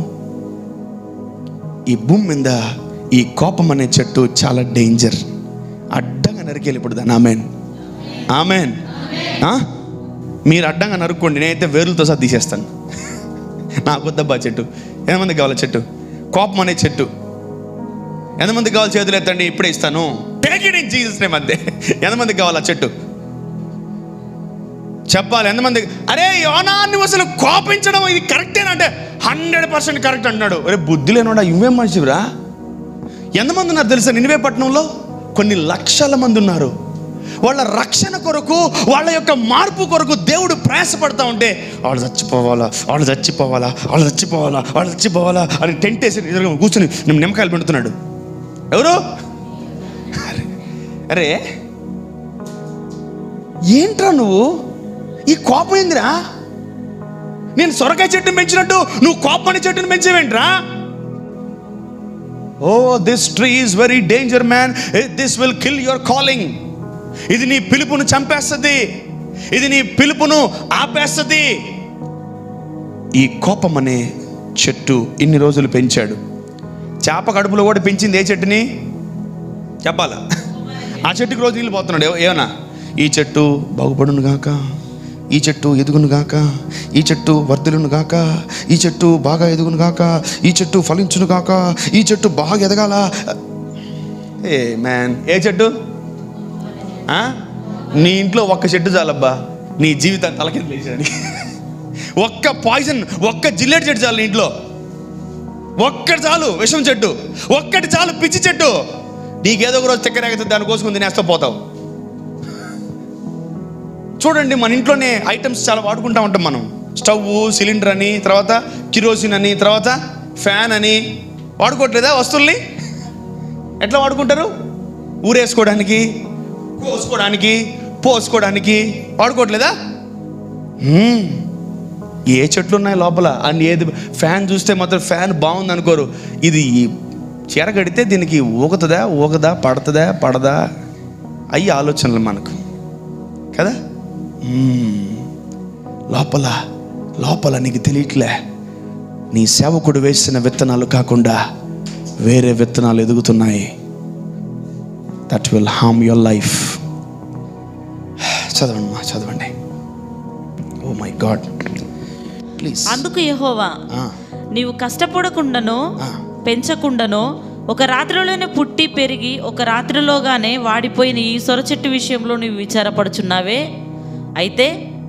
ఈ భూమి మీద ఈ కోపం అనే చెట్టు చాలా డేంజర్ అడ్డంగా నరికేయాలి ఇప్పుడు దాన్ని ఆమెన్ ఆమెన్ ఆ? మీరు అడ్డంగా నరుక్కోండి నేనైతే వేరులతో సహా తీసేస్తాను నాకు వద్దబ్బా చెట్టు ఎంతమంది కావాలి చెట్టు కోపం అనే చెట్టు ఎంతమంది కావాలి చేతులు ఎత్తండి ఇప్పుడే ఇస్తాను take it in Jesus name అంతే ఎంతమంది కావాలి ఆ చెట్టు చెప్పాలి ఎంతమంది అరే యోనా నువ్వు అసలు కోపించడం ఇది కరెక్టేనంటే హండ్రెడ్ పర్సెంట్ కరెక్ట్ అంటున్నాడు అరే బుద్ధి లేనోడా ఇవేం మనిషిరా ఎంతమంది ఉన్నారు తెలుసా నినివే పట్టణంలో కొన్ని లక్షల మంది ఉన్నారు వాళ్ళ రక్షణ కొరకు వాళ్ళ యొక్క మార్పు కొరకు దేవుడు ప్రయాసపడతా ఉంటే వాళ్ళు చచ్చిపోవాలా వాళ్ళు చచ్చిపోవాలా వాళ్ళు చచ్చిపోవాలా వాళ్ళు చచ్చిపోవాలా అని టెంట్ వేసి ఎదురుగా కూర్చుని నిమ్మ- నిమ్మకాయలు పెడుతున్నాడు ఎవరు అరే, అరే ఏంట్రా నువ్వు ఈ కోపం ఏందిరా నేను సొరకాయ చెట్టుని పెంచినట్టు నువ్వు కోపం అనే చెట్టుని పెంచేవేంట్రా oh this tree is very danger man this will kill your calling ఇది నీ పిలుపును చంపేస్తుంది ఇది నీ పిలుపును ఆపేస్తుంది ఈ కోపం అనే చెట్టు ఇన్ని రోజులు పెంచాడు చేప కడుపులో కూడా పెంచింది ఏ చెట్టుని చెప్పాలా ఆ చెట్టుకి రోజు నీళ్ళు పోతున్నాడు ఏ- ఏమన్నా ఈ చెట్టు బాగుపడును గాక ఈ చెట్టు ఎదుగును గాక ఈ చెట్టు వర్ధిల్లును గాక ఈ చెట్టు బాగా ఎదుగును గాక ఈ చెట్టు ఫలించును గాక ఈ చెట్టు బాగా ఎదగాల ఏ మ్యాన్ ఏ చెట్టు ఆ? నీ ఇంట్లో ఒక్క చెట్టు చాలబ్బా నీ జీవితాన్ని తలకింద లేచడానికి ఒక్క పాయిజన్ ఒక్క జిల్లెట్ చెట్టు చాలు నీ ఇంట్లో ఒక్కటి చాలు విషం చెట్టు ఒక్కటి చాలు పిచ్చి చెట్టు నీకేదో ఒక రోజు చక్కెరేగుతుంది దాని కోసుకుని తినేస్తా పోతావు చూడండి మన ఇంట్లోనే ఐటమ్స్ చాలా వాడుకుంటా ఉంటాం మనం స్టవ్ సిలిండర్ అని తర్వాత కిరోసిన్ అని తర్వాత ఫ్యాన్ అని వాడుకోవట్లేదా వస్తువుల్ని ఎట్లా వాడుకుంటారు ఊరేసుకోవడానికి కోసుకోవడానికి పోసుకోవడానికి వాడుకోవట్లేదా హ్మ్. ఏ చెట్లు ఉన్నాయి లోపల అని ఏది ఫ్యాన్ చూస్తే మాత్రం ఫ్యాన్ బాగుంది అనుకోరు ఇది ఈ చీర కడితే దీనికి ఊగుతుందా ఊగదా పడుతుందా పడదా అయ్యి ఆలోచనలు మనకు కదా మ్మ్. లోపల లోపల నీకు తెలియట్లే నీ సేవకుడు వేసిన విత్తనాలు కాకుండా వేరే విత్తనాలు ఎదుగుతున్నాయి that will harm your life చదవండి మా చదవండి ఓ మై గాడ్ ప్లీజ్ అందుకు యెహోవా నీవు కష్టపడకుండానో పెంచకుండానో ఒక రాత్రిలోనే పుట్టి పెరిగి ఒక రాత్రిలోగానే వాడిపోయిన ఈ సొర చెట్టు విషయంలో నీవు విచారపడుచున్నావే అయితే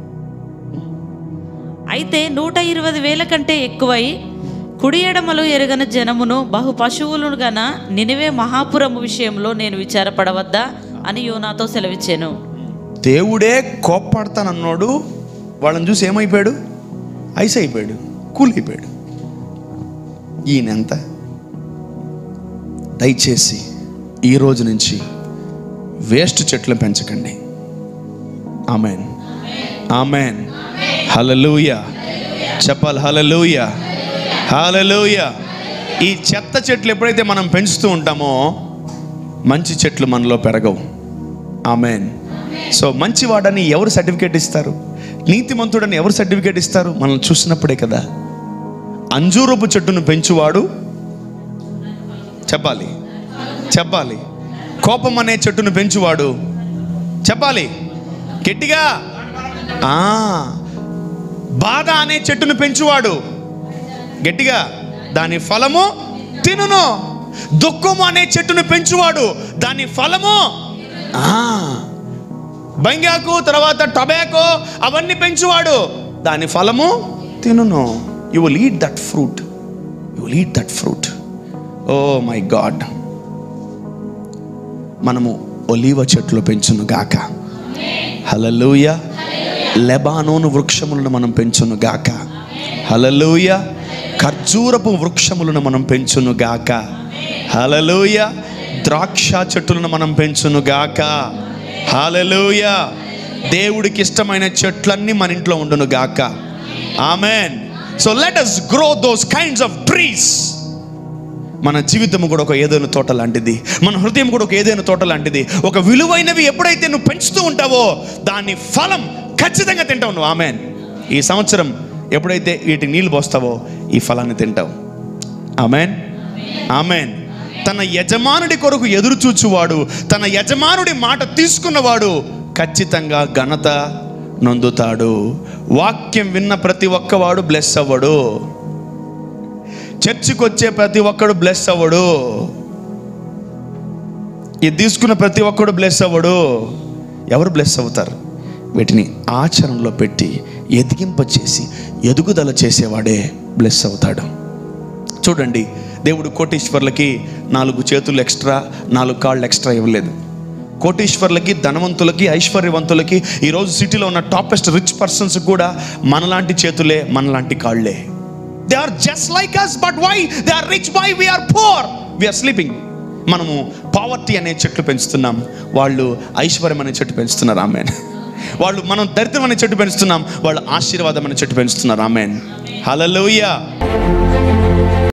అయితే నూట ఇరవై వేల కంటే ఎక్కువై కుడి ఎడమలు ఎరగని జనమును బహు పశువులను గన నినివే మహాపురము విషయంలో నేను విచారపడవద్దా అని యోనాతో సెలవిచ్చాను దేవుడే కోప్పడతానన్నాడు వాళ్ళని చూసి ఏమైపోయాడు ఐస్ అయిపోయాడు కూల్ అయిపోయాడు ఈయనెంత దయచేసి ఈ రోజు నుంచి వేస్ట్ చెట్లు పెంచకండి ఆమెన్ ఆమెన్ హలలుయ చెప్పాలి హలలుయ హలలుయ ఈ చెత్త చెట్లు ఎప్పుడైతే మనం పెంచుతూ ఉంటామో మంచి చెట్లు మనలో పెరగవు ఆమెన్ సో మంచివాడని ఎవరు సర్టిఫికేట్ ఇస్తారు నీతిమంతుడని ఎవరు సర్టిఫికేట్ ఇస్తారు మనల్ని చూసినప్పుడే కదా అంజూరపు చెట్టును పెంచువాడు చెప్పాలి చెప్పాలి కోపం అనే చెట్టును పెంచువాడు చెప్పాలి గట్టిగా ఆ, బాధ అనే చెట్టును పెంచువాడు గట్టిగా దాని ఫలము తినును దుఃఖము అనే చెట్టును పెంచువాడు దాని ఫలము ఆ, బంగాకు తర్వాత టొబాకో అవన్నీ పెంచువాడు దాని ఫలము తినును you will eat that fruit you will eat that fruit oh my God మనము ఒలీవ చెట్లు పెంచును గాక హలలుయ లెబానోను వృక్షములను మనం పెంచును గాక హలలుయ ఖర్జూరపు వృక్షములను మనం పెంచును గాక హలలుయ ద్రాక్ష చెట్టులను మనం పెంచును గాక హలలుయ దేవుడికి ఇష్టమైన చెట్లన్నీ మన ఇంట్లో ఉండును గాక ఆమెన్ so let us grow those kinds of trees మన జీవితం కూడా ఒక ఏదైనా తోట లాంటిది మన హృదయం కూడా ఒక ఏదైనా తోట లాంటిది ఒక విలువైనవి ఎప్పుడైతే నువ్వు పెంచుతూ ఉంటావో దాని ఫలం ఖచ్చితంగా తింటావు నువ్వు ఆమెన్ ఈ సంవత్సరం ఎప్పుడైతే వీటికి నీళ్ళు పోస్తావో ఈ ఫలాన్ని తింటావు ఆమెన్ ఆమెన్ తన యజమానుడి కొరకు ఎదురు చూచువాడు తన యజమానుడి మాట తీసుకున్నవాడు ఖచ్చితంగా ఘనత నొందుతాడు వాక్యం విన్న ప్రతి ఒక్కవాడు బ్లెస్ అవ్వడు చర్చికి వచ్చే ప్రతి ఒక్కడు బ్లెస్ అవ్వడు ఇది తీసుకున్న ప్రతి ఒక్కడు బ్లెస్ అవ్వడు ఎవరు బ్లెస్ అవుతారు వీటిని ఆచరణలో పెట్టి ఎదిగింప చేసి ఎదుగుదల చేసేవాడే బ్లెస్ అవుతాడు చూడండి దేవుడు కోటీశ్వర్లకి నాలుగు చేతులు ఎక్స్ట్రా నాలుగు కాళ్ళు ఎక్స్ట్రా ఇవ్వలేదు కోటీశ్వర్లకి ధనవంతులకి ఐశ్వర్యవంతులకి ఈరోజు సిటీలో ఉన్న టాపెస్ట్ రిచ్ పర్సన్స్ కూడా మనలాంటి చేతులే మనలాంటి కాళ్ళే they are just like us but why they are rich why we are poor we are sleeping మనము పావర్టీ అనే చెట్లు పెంచుతున్నాం వాళ్ళు ఐశ్వర్యం అనే చెట్టు పెంచుతున్నారు ఆమెన్ వాళ్ళు మనం దరిద్రం అనే చెట్టు పెంచుతున్నాం వాళ్ళు ఆశీర్వాదం అనే చెట్టు పెంచుతున్నారు ఆమెన్ హలలోయ